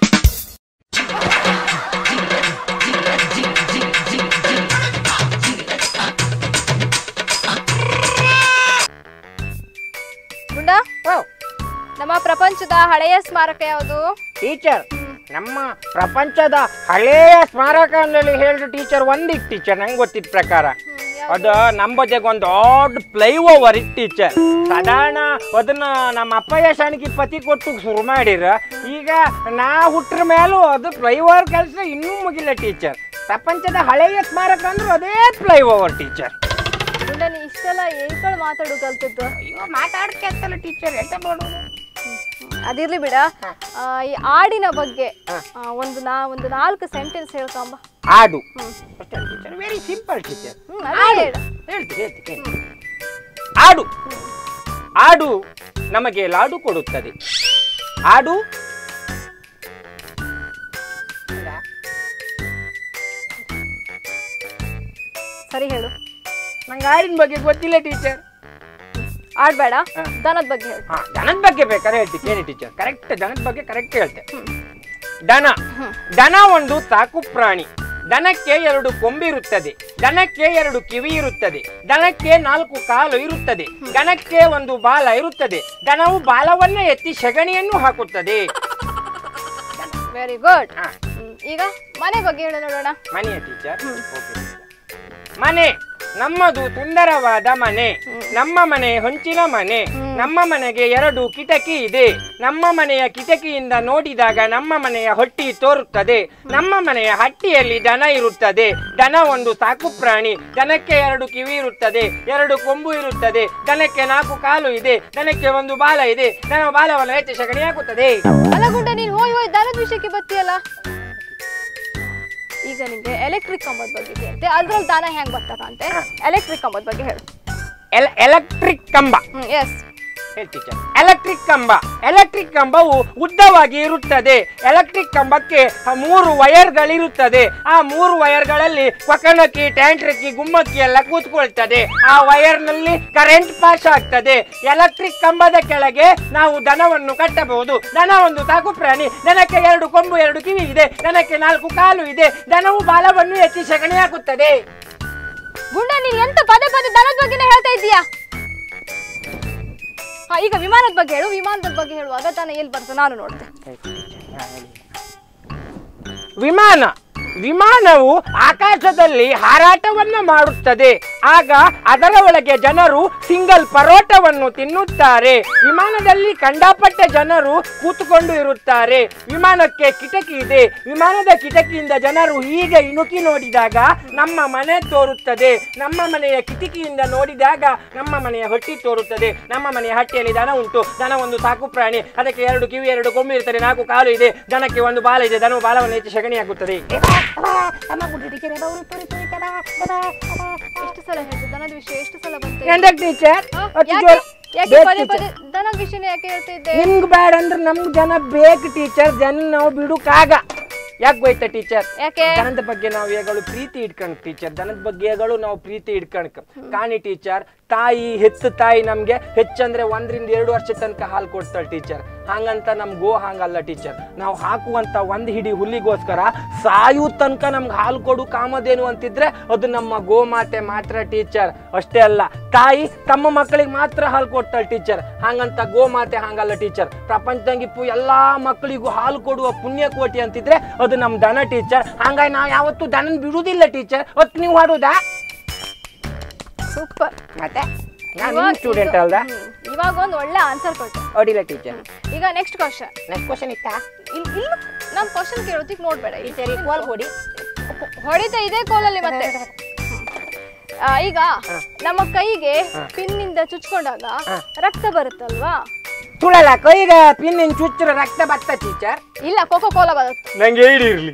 ಗುಂಡ ನಮ್ಮ ಪ್ರಪಂಚದ ಹಳೆಯ ಸ್ಮಾರಕ ಯಾವುದು ಟೀಚರ್ ನಮ್ಮ ಪ್ರಪಂಚದ ಹಳೆಯ ಸ್ಮಾರಕ ಅಂದೇಳಿ ಹೇಳಿದ ಟೀಚರ್ ಒಂದಿತ್ತು ಟೀಚರ್ ನಂಗೆ ಗೊತ್ತಿದ್ದ ಪ್ರಕಾರ ಅದು ನಮ್ಮ ಬಜೆಗೆ ಒಂದು ದೊಡ್ಡ ಫ್ಲೈ ಓವರ್ ಇತ್ತು ಟೀಚರ್ ಸಾಧಾರಣ ಅದನ್ನ ನಮ್ಮ ಅಪ್ಪಯ್ಯ ಶಾಣಿಗೆ ಪತಿ ಕೊಟ್ಟು ಶುರು ಮಾಡಿರ ಈಗ ನಾ ಹುಟ್ರ ಮೇಲೂ ಅದು ಫ್ಲೈ ಓವರ್ ಕೆಲಸ ಇನ್ನೂ ಮುಗಿಲ್ಲ ಟೀಚರ್ ಪ್ರಪಂಚದ ಹಳೆಯ ಸ್ಮಾರಕ ಅಂದ್ರೆ ಅದೇ ಫ್ಲೈ ಓವರ್ ಟೀಚರ್ ಗುಂಡ ನೀ ಇಷ್ಟೆಲ್ಲ ಏಳ್ಗಳು ಮಾತಾಡು ಕಲ್ತದ್ದು ಅಯ್ಯೋ ಮಾತಾಡ್ಕೆ ಟೀಚರ್ ಎಂತ ಮಾಡೋದು ಅದಿರ್ಲಿ ಬಿಡ ಆ, ಈ ಆಡಿನ ಬಗ್ಗೆ ಆ, ಒಂದು ನಾ ಒಂದು ನಾಲ್ಕು ಸೆಂಟೆನ್ಸ್ ಹೇಳ್ಕೊಂಬ ಆಡು ಟೀಚರ್ ವೆರಿ ಸಿಂಪಲ್ ಟೀಚರ್ ಹ್ಮ್ ಅದೇ ಹೇಳು ಹೇಳ್ತೀನಿ ಹೇಳ್ತೀನಿ ಕೇಳಿ. ಆಡು ಆಡು ನಮಗೆ ಲಾಡು ಕೊಡುತ್ತದೆ ಆಡು ಸರಿ ಹೇಳು ನಂಗೆ ಆಡಿನ ಬಗ್ಗೆ ಗೊತ್ತಿಲ್ಲ ಟೀಚರ್ ಆಡ್ಬೇಡ ಹಾ. ದನದ ಬಗ್ಗೆ ಹೇಳು ಹಾ ದನದ ಬಗ್ಗೆ ಬೇಕಾದ್ರೆ ಹೇಳ್ತೀನಿ ಕೇಳಿ ಟೀಚರ್ ಕರೆಕ್ಟ್ ದನದ ಬಗ್ಗೆ ಕರೆಕ್ಟ್ ಹೇಳ್ತೆ ದನ ದನ ಒಂದು ಸಾಕು ಪ್ರಾಣಿ ದನಕ್ಕೆ ಎರಡು ಕೊಂಬಿರುತ್ತದೆ ದನಕ್ಕೆ ಎರಡು ಕಿವಿ ಇರುತ್ತದೆ ದನಕ್ಕೆ ನಾಲ್ಕು ಕಾಲು ಇರುತ್ತದೆ ದನಕ್ಕೆ ಒಂದು ಬಾಲ ಇರುತ್ತದೆ ದನವು ಬಾಲವನ್ನ ಎತ್ತಿ ಸಗಣಿಯನ್ನು ಹಾಕುತ್ತದೆ ವೆರಿ ಗುಡ್ ಹಾ ಈಗ ಮನೆ ಬಗ್ಗೆ ಹೇಳು ನೋಡೋಣ ಮನೆಯ ಟೀಚರ್ ಓಕೆ ಮನೆ ನಮ್ಮದು ಸುಂದರವಾದ ಮನೆ ನಮ್ಮ ಮನೆ ಹೊಂಚಿನ ಮನೆ ನಮ್ಮ ಮನೆಗೆ ಎರಡು ಕಿಟಕಿ ಇದೆ ನಮ್ಮ ಮನೆಯ ಕಿಟಕಿಯಿಂದ ನೋಡಿದಾಗ ನಮ್ಮ ಮನೆಯ ಹೊಟ್ಟಿ ತೋರುತ್ತದೆ ನಮ್ಮ ಮನೆಯ ಹಟ್ಟಿಯಲ್ಲಿ ದನ ಇರುತ್ತದೆ ದನ ಒಂದು ಸಾಕು ಪ್ರಾಣಿ ದನಕ್ಕೆ ಎರಡು ಕಿವಿ ಇರುತ್ತದೆ ಎರಡು ಕೊಂಬು ಇರುತ್ತದೆ ದನಕ್ಕೆ ನಾಲ್ಕು ಕಾಲು ಇದೆ ದನಕ್ಕೆ ಒಂದು ಬಾಲ ಇದೆ ದನ ಬಾಲವನ್ನು ಹೆಚ್ಚು ಸಗಣಿ ಹಾಕುತ್ತದೆ ಅಲ್ಲ ಗುಂಡ ನೀನು ಹೋಯ್ ಹೋಯ್ ದನದ ವಿಷಯಕ್ಕೆ ಬರ್ತೀಯಲ್ಲ ಈಗ ನಿಂಗೆ ಎಲೆಕ್ಟ್ರಿಕ್ ಕಂಬದ ಬಗ್ಗೆ ಕೇಳ್ತೆ ಅದ್ರಲ್ಲಿ ದಾನ ಹೆಂಗ್ ಬರ್ತದಂತೆ ಎಲೆಕ್ಟ್ರಿಕ್ ಕಂಬದ ಬಗ್ಗೆ ಹೇಳು ಎಲ್ ಎಲೆಕ್ಟ್ರಿಕ್ ಕಂಬ ಹ್ಮ್ ಎಸ್ ಟೀಚರ್ ಎಲೆಕ್ಟ್ರಿಕ್ ಕಂಬ ಎಲೆಕ್ಟ್ರಿಕ್ ಕಂಬವು ಉದ್ದವಾಗಿ ಇರುತ್ತದೆ ಎಲೆಕ್ಟ್ರಿಕ್ ಕಂಬಕ್ಕೆ ಆ ಮೂರು ವಯರ್ಗಳಿರುತ್ತದೆ ಆ ಮೂರು ವಯರ್ಗಳಲ್ಲಿ ಕೊಕನಕ್ಕಿ ಟ್ಯಾಂಟ್ರಕ್ಕಿ ಗುಮ್ಮಕ್ಕಿ ಎಲ್ಲ ಕೂತ್ಕೊಳ್ತದೆ ಆ ವಯರ್ನಲ್ಲಿ ಕರೆಂಟ್ ಪಾಸ್ ಆಗ್ತದೆ ಎಲೆಕ್ಟ್ರಿಕ್ ಕಂಬದ ಕೆಳಗೆ ನಾವು ದನವನ್ನು ಕಟ್ಟಬಹುದು ದನ ಒಂದು ಸಾಕು ಪ್ರಾಣಿ ದನಕ್ಕೆ ಎರಡು ಕೊಂಬು ಎರಡು ಕಿವಿ ಇದೆ ದನಕ್ಕೆ ನಾಲ್ಕು ಕಾಲು ಇದೆ ದನವು ಬಾಲವನ್ನು ಎತ್ತಿ ಸಗಣಿ ಹಾಕುತ್ತದೆ ಗುಂಡ ನೀನ್ ಎಂತ ಪದೇ ಪದೇ ದನದ ಬಗ್ಗೆನೇ ಹೇಳ್ತಾ ಇದೀಯಾ ಹಾ ಈಗ ವಿಮಾನದ ಬಗ್ಗೆ ಹೇಳು ವಿಮಾನದ ಬಗ್ಗೆ ಹೇಳುವಾಗ ದನ ಎಲ್ಲಿ ಬರ್ತದೆ ನಾನು ನೋಡ್ತೆ ವಿಮಾನ ವಿಮಾನವು ಆಕಾಶದಲ್ಲಿ ಹಾರಾಟವನ್ನ ಮಾಡುತ್ತದೆ ಆಗ ಅದರ ಒಳಗೆ ಜನರು ಸಿಂಗಲ್ ಪರೋಟವನ್ನು ತಿನ್ನುತ್ತಾರೆ ವಿಮಾನದಲ್ಲಿ ಕಂಡಾಪಟ್ಟೆ ಜನರು ಕೂತುಕೊಂಡು ಇರುತ್ತಾರೆ ವಿಮಾನಕ್ಕೆ ಕಿಟಕಿ ಇದೆ ವಿಮಾನದ ಕಿಟಕಿಯಿಂದ ಜನರು ಹೀಗೆ ಇಣುಕಿ ನೋಡಿದಾಗ ನಮ್ಮ ಮನೆ ತೋರುತ್ತದೆ ನಮ್ಮ ಮನೆಯ ಕಿಟಕಿಯಿಂದ ನೋಡಿದಾಗ ನಮ್ಮ ಮನೆಯ ಹೊಟ್ಟಿ ತೋರುತ್ತದೆ ನಮ್ಮ ಮನೆಯ ಹಟ್ಟಿಯಲ್ಲಿ ದನ ಉಂಟು ದನ ಒಂದು ಸಾಕು ಪ್ರಾಣಿ ಅದಕ್ಕೆ ಎರಡು ಕಿವಿ ಎರಡು ಕೊಂಬು ಇರ್ತದೆ ನಾಲ್ಕು ಕಾಲು ಇದೆ ದನಕ್ಕೆ ಒಂದು ಬಾಲ ಇದೆ ದನವು ಬಾಲವನ್ನು ಹೆಚ್ಚು ಸಗಣಿ ಹಾಕುತ್ತದೆ ಎಷ್ಟು ಸಲ ಹೇಳ್ತು ದನದ ವಿಷಯ ಎಷ್ಟು ಸಲ ಬಂತು ಎಂದಕ್ ಟೀಚರ್ ಹ? ಅಷ್ಟು ಯಾಕೆ ಜೋರ್ ಯಾಕೆ ಬೇಕು ಪದೇ teacher. ಪದೇ ದನದ ವಿಷಯನೇ ಯಾಕೆ ಹೇಳ್ತಿದ್ದೆ ನಿಮ್ಗ್ ಬೇಡ ಅಂದ್ರೆ ನಮ್ಗ್ ಜನ ಬೇಕು ಟೀಚರ್ ಜನ ನಾವು ಬಿಡುಕಾಗ ಯಾಕೆ ಹೋಯ್ತ ಟೀಚರ್ ಯಾಕೆ ದನದ ಬಗ್ಗೆ ನಾವು ಹೇಗಳು ಪ್ರೀತಿ ಇಟ್ಕೊಂಡ್ ಟೀಚರ್ ದನದ ಬಗ್ಗೆ ಹೇಗಳು ನಾವು ಪ್ರೀತಿ ಇಟ್ಕೊಂಡ್ ಕಾಣಿ ಟೀಚರ್ ತಾಯಿ ಹೆತ್ತು ತಾಯಿ ನಮ್ಗೆ ಹೆಚ್ಚಂದ್ರೆ ಒಂದರಿಂದ ಎರಡು ವರ್ಷ ತನಕ ಹಾಲು ಕೊಡ್ತಾಳೆ ಟೀಚರ್ ಹಂಗಂತ ನಮ್ ಗೋ ಹಂಗಲ್ಲ ಟೀಚರ್ ನಾವು ಹಾಕುವಂತ ಒಂದ್ ಹಿಡಿ ಹುಲ್ಲಿಗೋಸ್ಕರ ಸಾಯು ತನಕ ನಮ್ಗೆ ಹಾಲು ಕೊಡು ಕಾಮಧೇನು ಅಂತಿದ್ರೆ ಅದು ನಮ್ಮ ಗೋಮಾತೆ ಮಾತ್ರ ಟೀಚರ್ ಅಷ್ಟೇ ಅಲ್ಲ ತಾಯಿ ತಮ್ಮ ಮಕ್ಕಳಿಗೆ ಮಾತ್ರ ಹಾಲು ಕೊಡ್ತಾಳೆ ಟೀಚರ್ ಹಂಗಂತ ಗೋಮಾತೆ ಹಂಗಲ್ಲ ಟೀಚರ್ ಪ್ರಪಂಚದಂಗಿಪ್ಪು ಎಲ್ಲಾ ಮಕ್ಕಳಿಗೂ ಹಾಲು ಕೊಡುವ ಪುಣ್ಯ ಕೋಟಿ ಅಂತಿದ್ರೆ ಅದು ನಮ್ ದನ ಟೀಚರ್ ಹಂಗಾಗಿ ನಾವು ಯಾವತ್ತೂ ದನನ್ ಬಿಡುದಿಲ್ಲ ಟೀಚರ್ ಒತ್ತು ನೀವು ಹಾಡುದಾ ಸೂಪರ್ ಮತ್ತೆ ನಾನು ಸ್ಟೂಡೆಂಟ್ ಅಲ್ದ ಇವಾಗ ಒಂದು ಒಳ್ಳೆ ಆನ್ಸರ್ ಕೊಟ್ಟೆ ಹೊಡಿಲ್ಲ ಟೀಚರ್ ಈಗ ನೆಕ್ಸ್ಟ್ ಕ್ವಶನ್ ನೆಕ್ಸ್ಟ್ ಕ್ವಶನ್ ಇತ್ತಾ ಇಲ್ಲಿ ಇಲ್ಲ ನಾನು ಕ್ವಶನ್ ಕೇಳೋದಿಕ್ ನೋಡ್ಬೇಡ ಇಲ್ಲಿ ಟೀಚರ್ ಕೋಲ್ ಕೊಡಿ ಹೊಡಿತ ಇದೇ ಕೋಲಲ್ಲಿ ಮತ್ತೆ ಆ, ಈಗ ನಮ್ಮ ಕೈಗೆ ಪಿನ್ನಿಂದ ಚುಚ್ಕೊಂಡಾಗ ರಕ್ತ ಬರುತ್ತಲ್ವಾ ತುಳಲ್ಲ ಕೈಗೆ ಪಿನ್ನಿನ ಚುಚ್ಚರ ರಕ್ತ ಬತ್ತ ಟೀಚರ್ ಇಲ್ಲ ಕೋಕೋ ಕೋಲಾ ಬರುತ್ತೆ ನಂಗೆ ಹೇಳಿ ಇರ್ಲಿ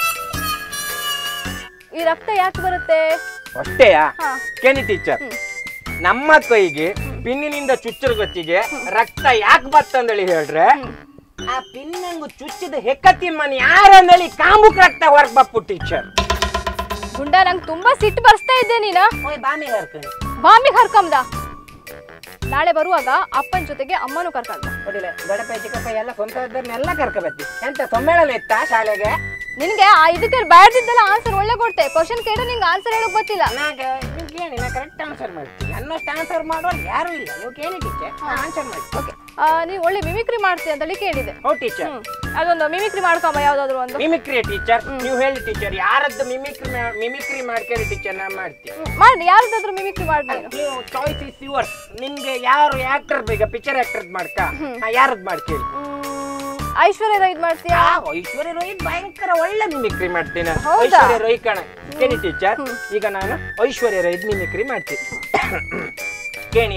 ಈ ರಕ್ತ ಯಾಕೆ ಬರುತ್ತೆ ಅಷ್ಟೇಯಾ ಹಾ ಕೇಳಿ ಟೀಚರ್ ನಮ್ಮ ಕೈಗೆ ಪಿನ್ನಿನಿಂದ ಚುಚ್ಚರ ಗೊತ್ತಿಗೆ ರಕ್ತ ಯಾಕೆ ಬತ್ತಂದೇಳಿ ಹೇಳ್ರೆ ಆ ಪಿನ್ನಂಗು ಚುಚ್ಚಿದ ಹೆಕ್ಕತ್ತಿಮ್ಮನ್ ಯಾರಂದೇಳಿ ಕಾಂಬುಕ್ ರಕ್ತ ಹೊರಗ್ ಬಪ್ಪು ಟೀಚರ್ ಗುಂಡ ನಂಗೆ ತುಂಬಾ ಸಿಟ್ಟು ಬರ್ಸ್ತಾ ಇದ್ದೆ ನೀನು ಓಯ್ ಬಾಮಿ ಹರ್ಕೊಂಡು ಬಾಂಬಿಗೆ ಹರ್ಕಂದ ನಾಳೆ ಬರುವಾಗ ಅಪ್ಪನ ಜೊತೆಗೆ ಅಮ್ಮನೂ ಕರ್ಕಂದ ಹೊಡಿಲೆ ದೊಡ್ಡಪ್ಪ ಚಿಕ್ಕಪ್ಪ ಎಲ್ಲ ಸ್ವಂತದವ್ರನ್ನೆಲ್ಲ ಕರ್ಕೊಬತ್ತಿ ಎಂತ ಸಮ್ಮೇಳನ ಇತ್ತಾ ಶಾಲೆಗೆ ನಿನ್ಗೆ ಆ ಇದಕ್ಕೆ ಬ್ಯಾಡ್ದಿದ್ದೆಲ್ಲ ಆನ್ಸರ್ ಒಳ್ಳೆ ಕೊಡ್ತೆ ಕ್ವಶನ್ ಕೇಳಿ ನಿಂಗೆ ಆನ್ಸರ್ ಹೇಳಕ್ ಗೊತ್ತಿಲ್ಲ ನಾಗ ನೀವು ಕೇಳಿ ನಾ ಕರೆಕ್ಟ್ ಆನ್ಸರ್ ಮಾಡ್ತೀನಿ ಅನ್ನೋಷ್ಟು ಆನ್ಸರ್ ಮಾಡೋರು ಯಾರು ಇಲ್ಲ ನೀವು ಕೇಳಿ ಟೀಚರ್ ಆನ್ಸರ್ ಮಾಡಿ ಓಕೆ ನೀವು ಒಳ್ಳೆ ಮಿಮಿಕ್ರಿ ಮಾಡ್ತೀಯ ಅಂತೇಳಿ ಕೇಳಿದೆ ಹೌದು ಟೀಚರ್ ಹ್ಮ್ ಅದೊಂದು ಮಿಮಿಕ್ರಿ ಮಾಡ್ಕೊಂಬ ಯಾವ್ದಾದ್ರು ಒಂದು ಮಿಮಿಕ್ರಿ ಟೀಚರ್ ನೀವು ಹೇಳಿ ಟೀಚರ್ ಯಾರದ್ದು ಮಿಮಿಕ್ರಿ ಮಿಮಿಕ್ರಿ ಮಾಡ್ಕೇಳಿ ಟೀಚರ್ ನಾ ಮಾಡ್ತೀನಿ ಹ್ಮ್, ಮಾಡಿ ಯಾರ್ದಾದ್ರು ಮಿಮಿಕ್ರಿ ಮಾಡಿ ನೀನು ನೀವು ಚಾಯ್ಸ್ ಇಸ್ ಯುವರ್ಸ್ ನಿಮ್ಗೆ ಯಾರು ಆಕ್ಟರ್ ಬೇಕಾ ಪಿಕ್ಚರ್ ಆಕ್ಟರ್ ಮಾಡ್ಕ ಯಾರದ್ ಮಾಡ್ಕೇಳಿ ಹ್ಮ್, ಐಶ್ವರ್ಯ ರೈ ಇದ್ ಮಾಡ್ತೀಯಾ ಆ, ಐಶ್ವರ್ಯ ರೋಹಿತ್ ಭಯಂಕರ ಒಳ್ಳೆ ಮಿಮಿಕ್ರಿ ಮಾಡ್ತೀನಿ ನಾನು. ಹೌದಾ? ಐಶ್ವರ್ಯ ರೋಹಿತ್ ಕಣ ಕೇಳಿ ಟೀಚರ್ ಈಗ ನಾನು ಐಶ್ವರ್ಯ ರೋಹಿತ್ ಮಿಮಿಕ್ರಿ ಮಾಡ್ತೀನಿ ಕೇಳಿ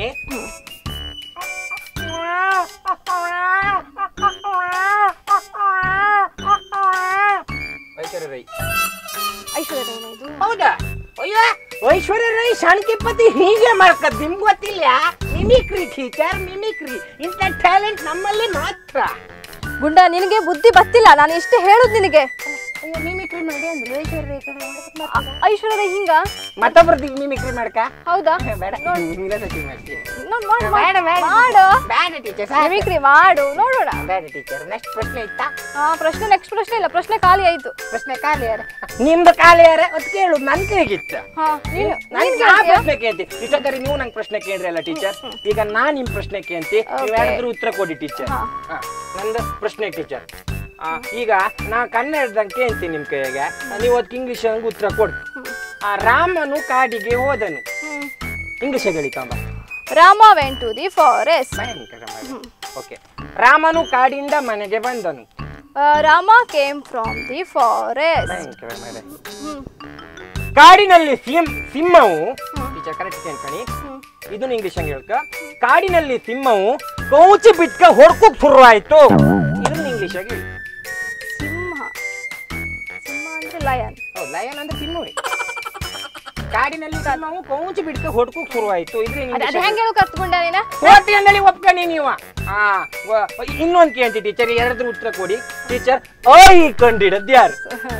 ಐಶ್ವರ್ಯ ರೈ ಐಶ್ವರ್ಯ ರೈ ಇದು ಹೌದಾ ಅಯ್ಯೋ ಐಶ್ವರ್ಯ ರೈ ಶಾಣಕಿಪತಿ ಹೀಗೆ ಮಾಡ್ಕದ್ ನಿಮ್ಗೆ ಗೊತ್ತಿಲ್ಲ ಮಿಮಿಕ್ರಿ ಟೀಚರ್ ಮಿಮಿಕ್ರಿ ಇಂಥ ಟ್ಯಾಲೆಂಟ್ ನಮ್ಮಲ್ಲಿ ಮಾತ್ರ ಗುಂಡ ನಿನಗೆ ಬುದ್ಧಿ ಬತ್ತಿಲ್ಲ ನಾನು ಎಷ್ಟು ಹೇಳುದು ನಿನಗೆ ಅಯ್ಯೋ ಮಿಮಿಕ್ರಿ ಮಾಡಿ ಅಂದ್ರೆ ಐಶ್ವರ್ಯ ರೈ ಕಡೆ ಐಶ್ವರ್ಯ ರೈ ಹಿಂಗ ಮತ್ತೊಬ್ರದ್ದು ಮಿಮಿಕ್ರಿ ಮಾಡ್ಕ ಹೌದಾ ಬೇಡ ನೀವೇ ಸತಿ ಮಾಡ್ತೀನಿ ನೋಡ್ ಮಾಡು, ಬೇಡ ಬೇಡ ಮಾಡು ಬೇಡ ಟೀಚರ್ ಮಿಮಿಕ್ರಿ ಮಾಡು ನೋಡೋಣ ಬೇಡ ಟೀಚರ್ ನೆಕ್ಸ್ಟ್ ಪ್ರಶ್ನೆ ಇತ್ತಾ ಹಾ ಪ್ರಶ್ನೆ ನೆಕ್ಸ್ಟ್ ಪ್ರಶ್ನೆ ಇಲ್ಲ ಪ್ರಶ್ನೆ ಖಾಲಿ ಆಯ್ತು ಪ್ರಶ್ನೆ ಖಾಲಿ ಯಾರ ನಿಮ್ದು ಖಾಲಿ ಯಾರ ಅದ್ ಕೇಳು ನನ್ ಕೈಗಿತ್ತ ಹಾ ನೀನು ನಾನು ನೀನ್ ನಾ ಕೇಳ್ತೀಯಾ? ಪ್ರಶ್ನೆ ಕೇಳ್ತಿ ಇಷ್ಟೊತ್ತರಿ ನೀವು ನಂಗೆ ಪ್ರಶ್ನೆ ಕೇಳ್ರಿ ಅಲ್ಲ ಟೀಚರ್ ಈಗ ನಾ ನಿಮ್ ಪ್ರಶ್ನೆ ಕೇಳ್ತಿ ನೀವು Okay. ಯಾರಾದ್ರೂ ಉತ್ತರ ಕೊಡಿ ಟೀಚರ್ ಹಾ. ನಂದು ಪ್ರಶ್ನೆ ಟೀಚರ್ ಈಗ ನಾ ಕನ್ನಡದಂಗೆ ಕೇಳ್ತೀನಿ ನಿಮ್ ಕೈಯಾಗ ನೀವು ಅದಕ್ಕೆ ಇಂಗ್ಲಿಷ್ ಹಂಗೆ ಉತ್ತರ ಕೊಡ್ತಿ ಆ ರಾಮನು ಕಾಡಿಗೆ ಹೋದನು ಹ್ಮ್. ಇಂಗ್ಲಿಷ್ ಹೇಳಿ ಕಾಂಬ Rama went to the forest ಭಯಂಕರ ಓಕೆ ರಾಮನು ಕಾಡಿಂದ ಮನೆಗೆ ಬಂದನು Rama came from the forest ಭಯಂಕರ ಮಾರ್ರೆ. ಕಾಡಿನಲ್ಲಿ ಸಿಂ ಸಿಂಹವು ಟೀಚರ್ ಕರೆಕ್ಟ್ ಕೇಳ್ಕಣಿ ಇದನ್ನ ಇಂಗ್ಲಿಷ್ ಹಂಗೆ ಹೇಳ್ಕ ಕಾಡಿನಲ್ಲಿ ಸಿಂಹವು ಕೌಚಿ ಬಿಟ್ಕ ಹೊಡ್ಕೋಕ್ ಶುರು ಆಯ್ತು ಇದನ್ನ ಇಂಗ್ಲಿಷ್ ಆಗಿ ಹೇಳಿ. ಸಿಂಹ ಸಿಂಹ ಅಂದ್ರೆ ಲಯನ್ ಹೌದು ಲಯನ್ ಅಂದ್ರೆ ಸಿಂಹವೇ ಕಾಡಿನಲ್ಲಿ ಸಿಂಹವು ಕೌಚಿ ಬಿಟ್ಕ ಹೊಡ್ಕೋಕ್ ಶುರು ಆಯ್ತು ಇದ್ರ ಅದ ಅದ ಹೆಂಗ್ ಹೇಳು ಕತ್ಕೊಂಡ ನೀನ ಕೋಟಿಯಲ್ಲಿ ಒಪ್ಕಣಿ ನೀವು ಹಾ ಇನ್ನೊಂದು ಕೇಳ್ತಿ ಟೀಚರ್ ಎರಡದ್ರ ಉತ್ತರ ಕೊಡಿ ಟೀಚರ್ ಐ ಕಂಡಿಡದ್ ಯಾರು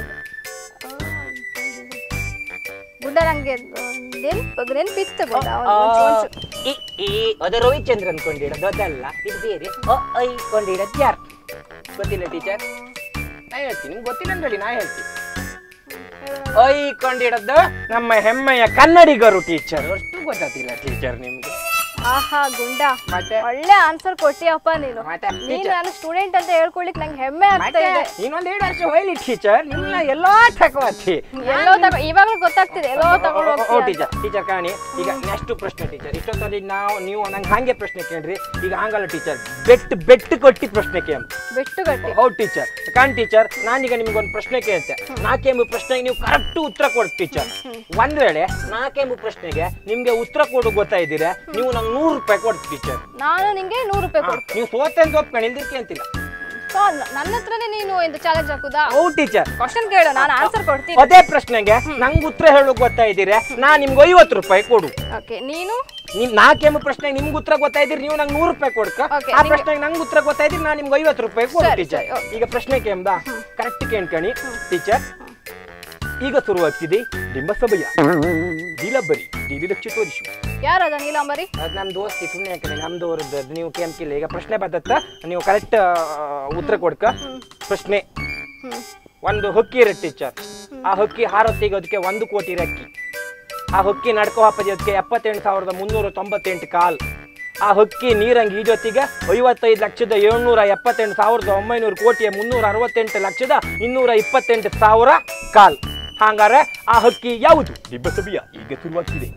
ಗುಡ್ಡ ನಂಗೆ ನೆನ್ಪು ನೆನ್ಪಿತ್ತು ಗುಡ್ಡ ಆ, ಒಂಚೂರು, ಒಂಚೂರು. ಈ ಈ ಅದು ರವಿಚಂದ್ರ ಅನ್ಕೊಂಡಿರೋದು ಅದಲ್ಲ ಇದು ಬೇರೆ ಅ ಐ ಕೊಂಡಿರೋದು ಯಾರು ಗೊತ್ತಿಲ್ಲ ಟೀಚರ್ ನಾ ಹೇಳ್ತೀನಿ ನಿಮ್ಗೆ ಗೊತ್ತಿಲ್ಲ ಅಂದ್ರಲ್ಲಿ ನಾ ಹೇಳ್ತೀನಿ ಐ ಕೊಂಡಿರೋದು ನಮ್ಮ ಹೆಮ್ಮೆಯ ಕನ್ನಡಿಗರು ಟೀಚರ್ ಅಷ್ಟು ಗೊತ್ತಿಲ್ಲ ಟೀಚರ್ ನಿಮ್ಗೆ ಆಹಾ ಗುಂಡ ಮತ್ತೆ ಒಳ್ಳೆ ಆನ್ಸರ್ ಕೊಟ್ಟಿಯಪ್ಪ ನೀನು ಮತ್ತೆ ನೀನು ಟೀಚರ್ ನಾನು ಸ್ಟೂಡೆಂಟ್ ಅಂತ ಹೇಳ್ಕೊಳ್ಲಿಕ್ಕೆ ನಂಗೆ ಹೆಮ್ಮೆ ಆಗ್ತಾ ಮತ್ತೆ ಇದೆ ಇನ್ನೊಂದ್ ಎರಡು ವರ್ಷ ಹೋಯ್ಲಿ ಟೀಚರ್ ನಿಮ್ಮನ್ನ ಎಲ್ಲೋ ತಗೋತಿ ಎಲ್ಲೋ ತಗೋ ಇವಾಗ ಗೊತ್ತಾಗ್ತಿದೆ ಎಲ್ಲೋ ತಗೊಂಡು ಓ ಹೋಗ್ತೀಯ ಅಂತ. ಟೀಚರ್ ಟೀಚರ್ ಕಾಣಿ ಈಗ ನೆಕ್ಸ್ಟ್ ಪ್ರಶ್ನೆ ಟೀಚರ್ ಇಷ್ಟೊತ್ತಲ್ಲಿ ನಾವು ನೀವು ನಂಗೆ ಹಾಗೆ ಪ್ರಶ್ನೆ ಕೇಳ್ರಿ ಈಗ ಹಂಗಲ್ಲ ಟೀಚರ್ ಬೆಟ್ ಬೆಟ್ ಕೊಟ್ಟಿ ಪ್ರಶ್ನೆ ಕೇಳಿ ಬೆಟ್ಟು ಗಟ್ಟಿ ಹೌದು ಟೀಚರ್ ಕಾಣ್ ಟೀಚರ್ ನಾನೀಗ ನಿಮ್ಗೆ ಒಂದು ಪ್ರಶ್ನೆ ಕೇಳ್ತೆ ನಾಲ್ಕೆಂಬು ಪ್ರಶ್ನೆಗೆ ನೀವು ಕರೆಕ್ಟ್ ಉತ್ತರ ಕೊಡಿ ಟೀಚರ್ ಒಂದ್ ವೇಳೆ ನಾಲ್ಕೆಂಬು ಪ್ರಶ್ನೆಗೆ ನಿಮ್ಗೆ ಉತ್ತರ ಕೊಡು ಗೊತ್ತಾಯಿದ್ದೀರಾ ನೀವು ನಂಗೆ ನೂರು ರೂಪಾಯಿ ಕೊಡ್ತಿ ಟೀಚರ್ ನಾನು ನಿಂಗೆ ನೂರು ರೂಪಾಯಿ ಕೊಡ್ತೀನಿ ನೀವು ಸೋತೆ ಅಂತ ಒಪ್ಕೊಂಡು ಇಲ್ದಿರ್ಕೆ ಅಂತಿಲ್ಲ ಸೊ ನನ್ನ ಹತ್ರನೇ ನೀನು ಎಂದು ಚಾಲೆಂಜ್ ಹಾಕುದಾ ಹೌದು ಟೀಚರ್ ಕ್ವಶನ್ ಕೇಳು ನಾನು ಆನ್ಸರ್ ಕೊಡ್ತೀನಿ ಅದೇ ಪ್ರಶ್ನೆಗೆ ನಂಗೆ ಉತ್ತರ ಹೇಳೋಕ್ ಗೊತ್ತಾಯಿದ್ದೀರಿ ನಾ ನಿಮ್ಗೆ ಐವತ್ತು ರೂಪಾಯಿ ಕೊಡು ಓಕೆ ನೀನು ನಿಮ್ ನಾಲ್ಕೆಂಬ ಪ್ರಶ್ನೆಗೆ ನಿಮ್ಗೆ ಉತ್ತರ ಗೊತ್ತಾಯ್ದಿರಿ ನೀವು ನಂಗೆ ನೂರು ರೂಪಾಯಿ ಕೊಡ್ಕ Okay, ಆ ನಿಮ್ಗೆ- ಪ್ರಶ್ನೆಗೆ ನಂಗೆ ಉತ್ತರ ಗೊತ್ತಾಯ್ದಿರಿ ನಾ ನಿಮ್ಗೆ ಐವತ್ತು ರೂಪಾಯಿ ಕೊಡು ಸರಿ, ಟೀಚರ್ ಸರಿ, okay. ಈಗ ಪ್ರಶ್ನೆ ಕೇಂದ ಕರೆಕ್ಟ್ ಕೇಳ್ಕಣಿ ಟೀಚರ್ ಈಗ ಶುರುವಾಗ್ತಿದೆ ಡಿಂಬ ಸಭೆಯ ನೀಲಬ್ಬರಿ ನೀಲಿ ಲಕ್ಷ ತೋರಿಸು ಯಾರದ ನೀಲಾಂಬರಿ ಅದು ನಮ್ಮ ದೋಸ್ತಿ ಸುಮ್ಮನೆ ಯಾಕಂದ್ರೆ ನಮ್ದವ್ರದ್ದು ನೀವು ಕೇಳ್ಕಿಲ್ಲ ಈಗ ಪ್ರಶ್ನೆ ಬದತ್ತ ನೀವು ಕರೆಕ್ಟ್ ಉತ್ತರ ಕೊಡ್ಕ ಪ್ರಶ್ನೆ ಹ್ಮ್ ಒಂದು ಹಕ್ಕಿ ಇರುತ್ತೆ ಟೀಚರ್ ಆ ಹಕ್ಕಿ ಹಾರೊತ್ತಿಗೋದಕ್ಕೆ ಒಂದು ಕೋಟಿ ರಕ್ಕಿ ಆ ಹಕ್ಕಿ ನಡ್ಕೋ ಹಾಪದಕ್ಕೆ ಎಪ್ಪತ್ತೆಂಟು ಸಾವಿರದ ಮುನ್ನೂರ ತೊಂಬತ್ತೆಂಟು ಕಾಲ್ ಆ ಹಕ್ಕಿ ನೀರಂಗಿ ಈಜೊತ್ತಿಗೆ ಐವತ್ತೈದು ಲಕ್ಷದ ಏಳ್ನೂರ ಎಪ್ಪತ್ತೆಂಟು ಸಾವಿರದ ಒಂಬೈನೂರು ಕೋಟಿಯ ಮುನ್ನೂರ ಅರವತ್ತೆಂಟು ಲಕ್ಷದ ಇನ್ನೂರ ಇಪ್ಪತ್ತೆಂಟು ಸಾವಿರ ಕಾಲ್ ಹಾಗಾದ್ರೆ ಆ ಹಕ್ಕಿ ಯಾವುದು ಡಿಬ್ಬ ಸಬಿಯ ಈಗ ಶುರುವಾಗ್ತಿದೆ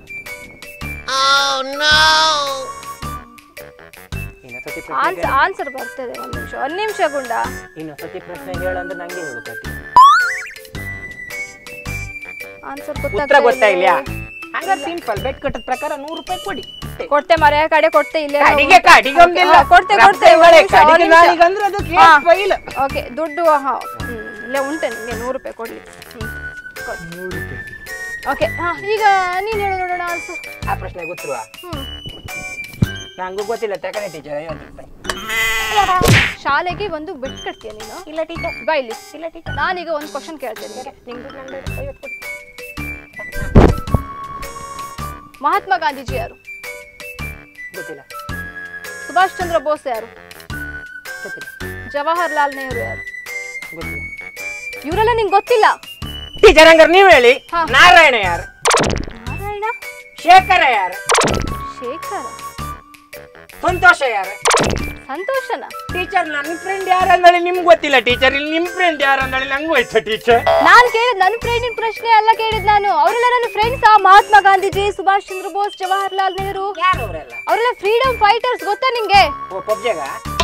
ಇನ್ನೊಂದ್ಸತಿ ಪ್ರಶ್ನೆ ಆನ್ಸರ್ ಆನ್ಸರ್ ಬರ್ತದೆ ಒಂದು ನಿಮಿಷ ಒಂದು ನಿಮಿಷ ಗುಂಡ ಇನ್ನೊಂದ್ಸತಿ ಪ್ರಶ್ನೆ ಹೇಳಂದ್ರೆ ನಂಗೆ ಹೇಳಬೇಕು ಆನ್ಸರ್ ಉತ್ತರ ಗೊತ್ತಾಗಿಲ್ಲ ಹಂಗಾರೆ ಸಿಂಪಲ್ ಬೆಟ್ ಕಟ್ಟದ ಪ್ರಕಾರ ನೂರು ರೂಪಾಯಿ ಕೊಡಿ ಕೊಡ್ತೆ ಮರೆ ಕಡೆ ಕೊಡ್ತೆ ಇಲ್ಲೇ ಕಡಿಗೆ ಕಡಿಗೆ ಒಂದಿಲ್ಲ ಹಾ, ಕೊಡ್ತೆ ಕೊಡ್ತೆ ರಪ್ಪೆಗಳೇ, ಕಡಿಗೆ ನಾಳಿಗೆ ಅಂದ್ರೆ ಅದು ಕೇಸ್ ಫೈಲ್. ಓಕೆ ದುಡ್ಡು ಹಾ ಹ್ಮ್, ಇಲ್ಲೇ ಉಂಟೆ ನಿಮಗೆ ನೂರು ರೂಪಾಯಿ ಕೊಡ್ಲಿ ಓಕೆ ಹಾ ಈಗ ನೀನು ಹೇಳು ನೋಡೋಣ ಆನ್ಸರ್ ಆ ಪ್ರಶ್ನೆ ಗೊತ್ತಿರುವ ಹ್ಮ್ ನಂಗೂ ಗೊತ್ತಿಲ್ಲ ತಕನೆ ಟೀಚರ್ ಐವತ್ತು ರೂಪಾಯಿ ಶಾಲೆಗೆ ಒಂದು ಬೆಟ್ ಕಟ್ತೀಯ ನೀನು ಇಲ್ಲ ಟೀಚರ್ ಬಾ ಇಲ್ಲಿ ಇಲ್ಲ ಟೀಚರ್ ನಾನೀಗ ಒಂದು ಕ್ವಶನ್ ಕೇಳ್ತೇನೆ ನಿಂಗೆ ಮಹಾತ್ಮ ಗಾಂಧೀಜಿ ಯಾರು ಗೊತ್ತಿಲ್ಲ ಸುಭಾಷ್ ಚಂದ್ರ ಬೋಸ್ ಯಾರು ಗೊತ್ತಿಲ್ಲ ಜವಾಹರ್ಲಾಲ್ ನೆಹರು ಯಾರು ಗೊತ್ತಿಲ್ಲ ಇವರೆಲ್ಲ ನಿಂಗೆ ಗೊತ್ತಿಲ್ಲ ಟೀಚರ್ ಹಂಗಾರೆ ನೀವು ಹೇಳಿ ಹಾ. ನಾರಾಯಣ ಯಾರು ನಾರಾಯಣ ಶೇಖರ ಯಾರು ಶೇಖರ ಸಂತೋಷ ಯಾರು ಸಂತೋಷನ ಟೀಚರ್ ನನ್ನ ಫ್ರೆಂಡ್ ಯಾರು ಅಂದೇಳಿ ನಿಮ್ಗೆ ಗೊತ್ತಿಲ್ಲ ಟೀಚರ್ ಇಲ್ಲಿ ನಿಮ್ಮ ಫ್ರೆಂಡ್ ಯಾರು ಅಂದೇಳಿ ನಂಗೆ ಹೋಯ್ತು ಟೀಚರ್ ನಾನು ಕೇಳಿದ್ ನನ್ನ ಫ್ರೆಂಡಿನ ಪ್ರಶ್ನೆ ಎಲ್ಲ ಕೇಳಿದ್ ನಾನು ಅವರೆಲ್ಲ ನನ್ನ ಫ್ರೆಂಡ್ಸ್ ಮಹಾತ್ಮ ಗಾಂಧೀಜಿ ಸುಭಾಷ್ ಚಂದ್ರ ಬೋಸ್ ಜವಾಹರ್ಲಾಲ್ ನೆಹರು ಯಾರು ಅವರೆಲ್ಲ ಅವರೆಲ್ಲ ಫ್ರೀಡಮ್ ಫೈಟರ್ಸ್ ಗೊತ್ತಾ ನಿಂಗೆ ಓ ಪಬ್ಜಾಗ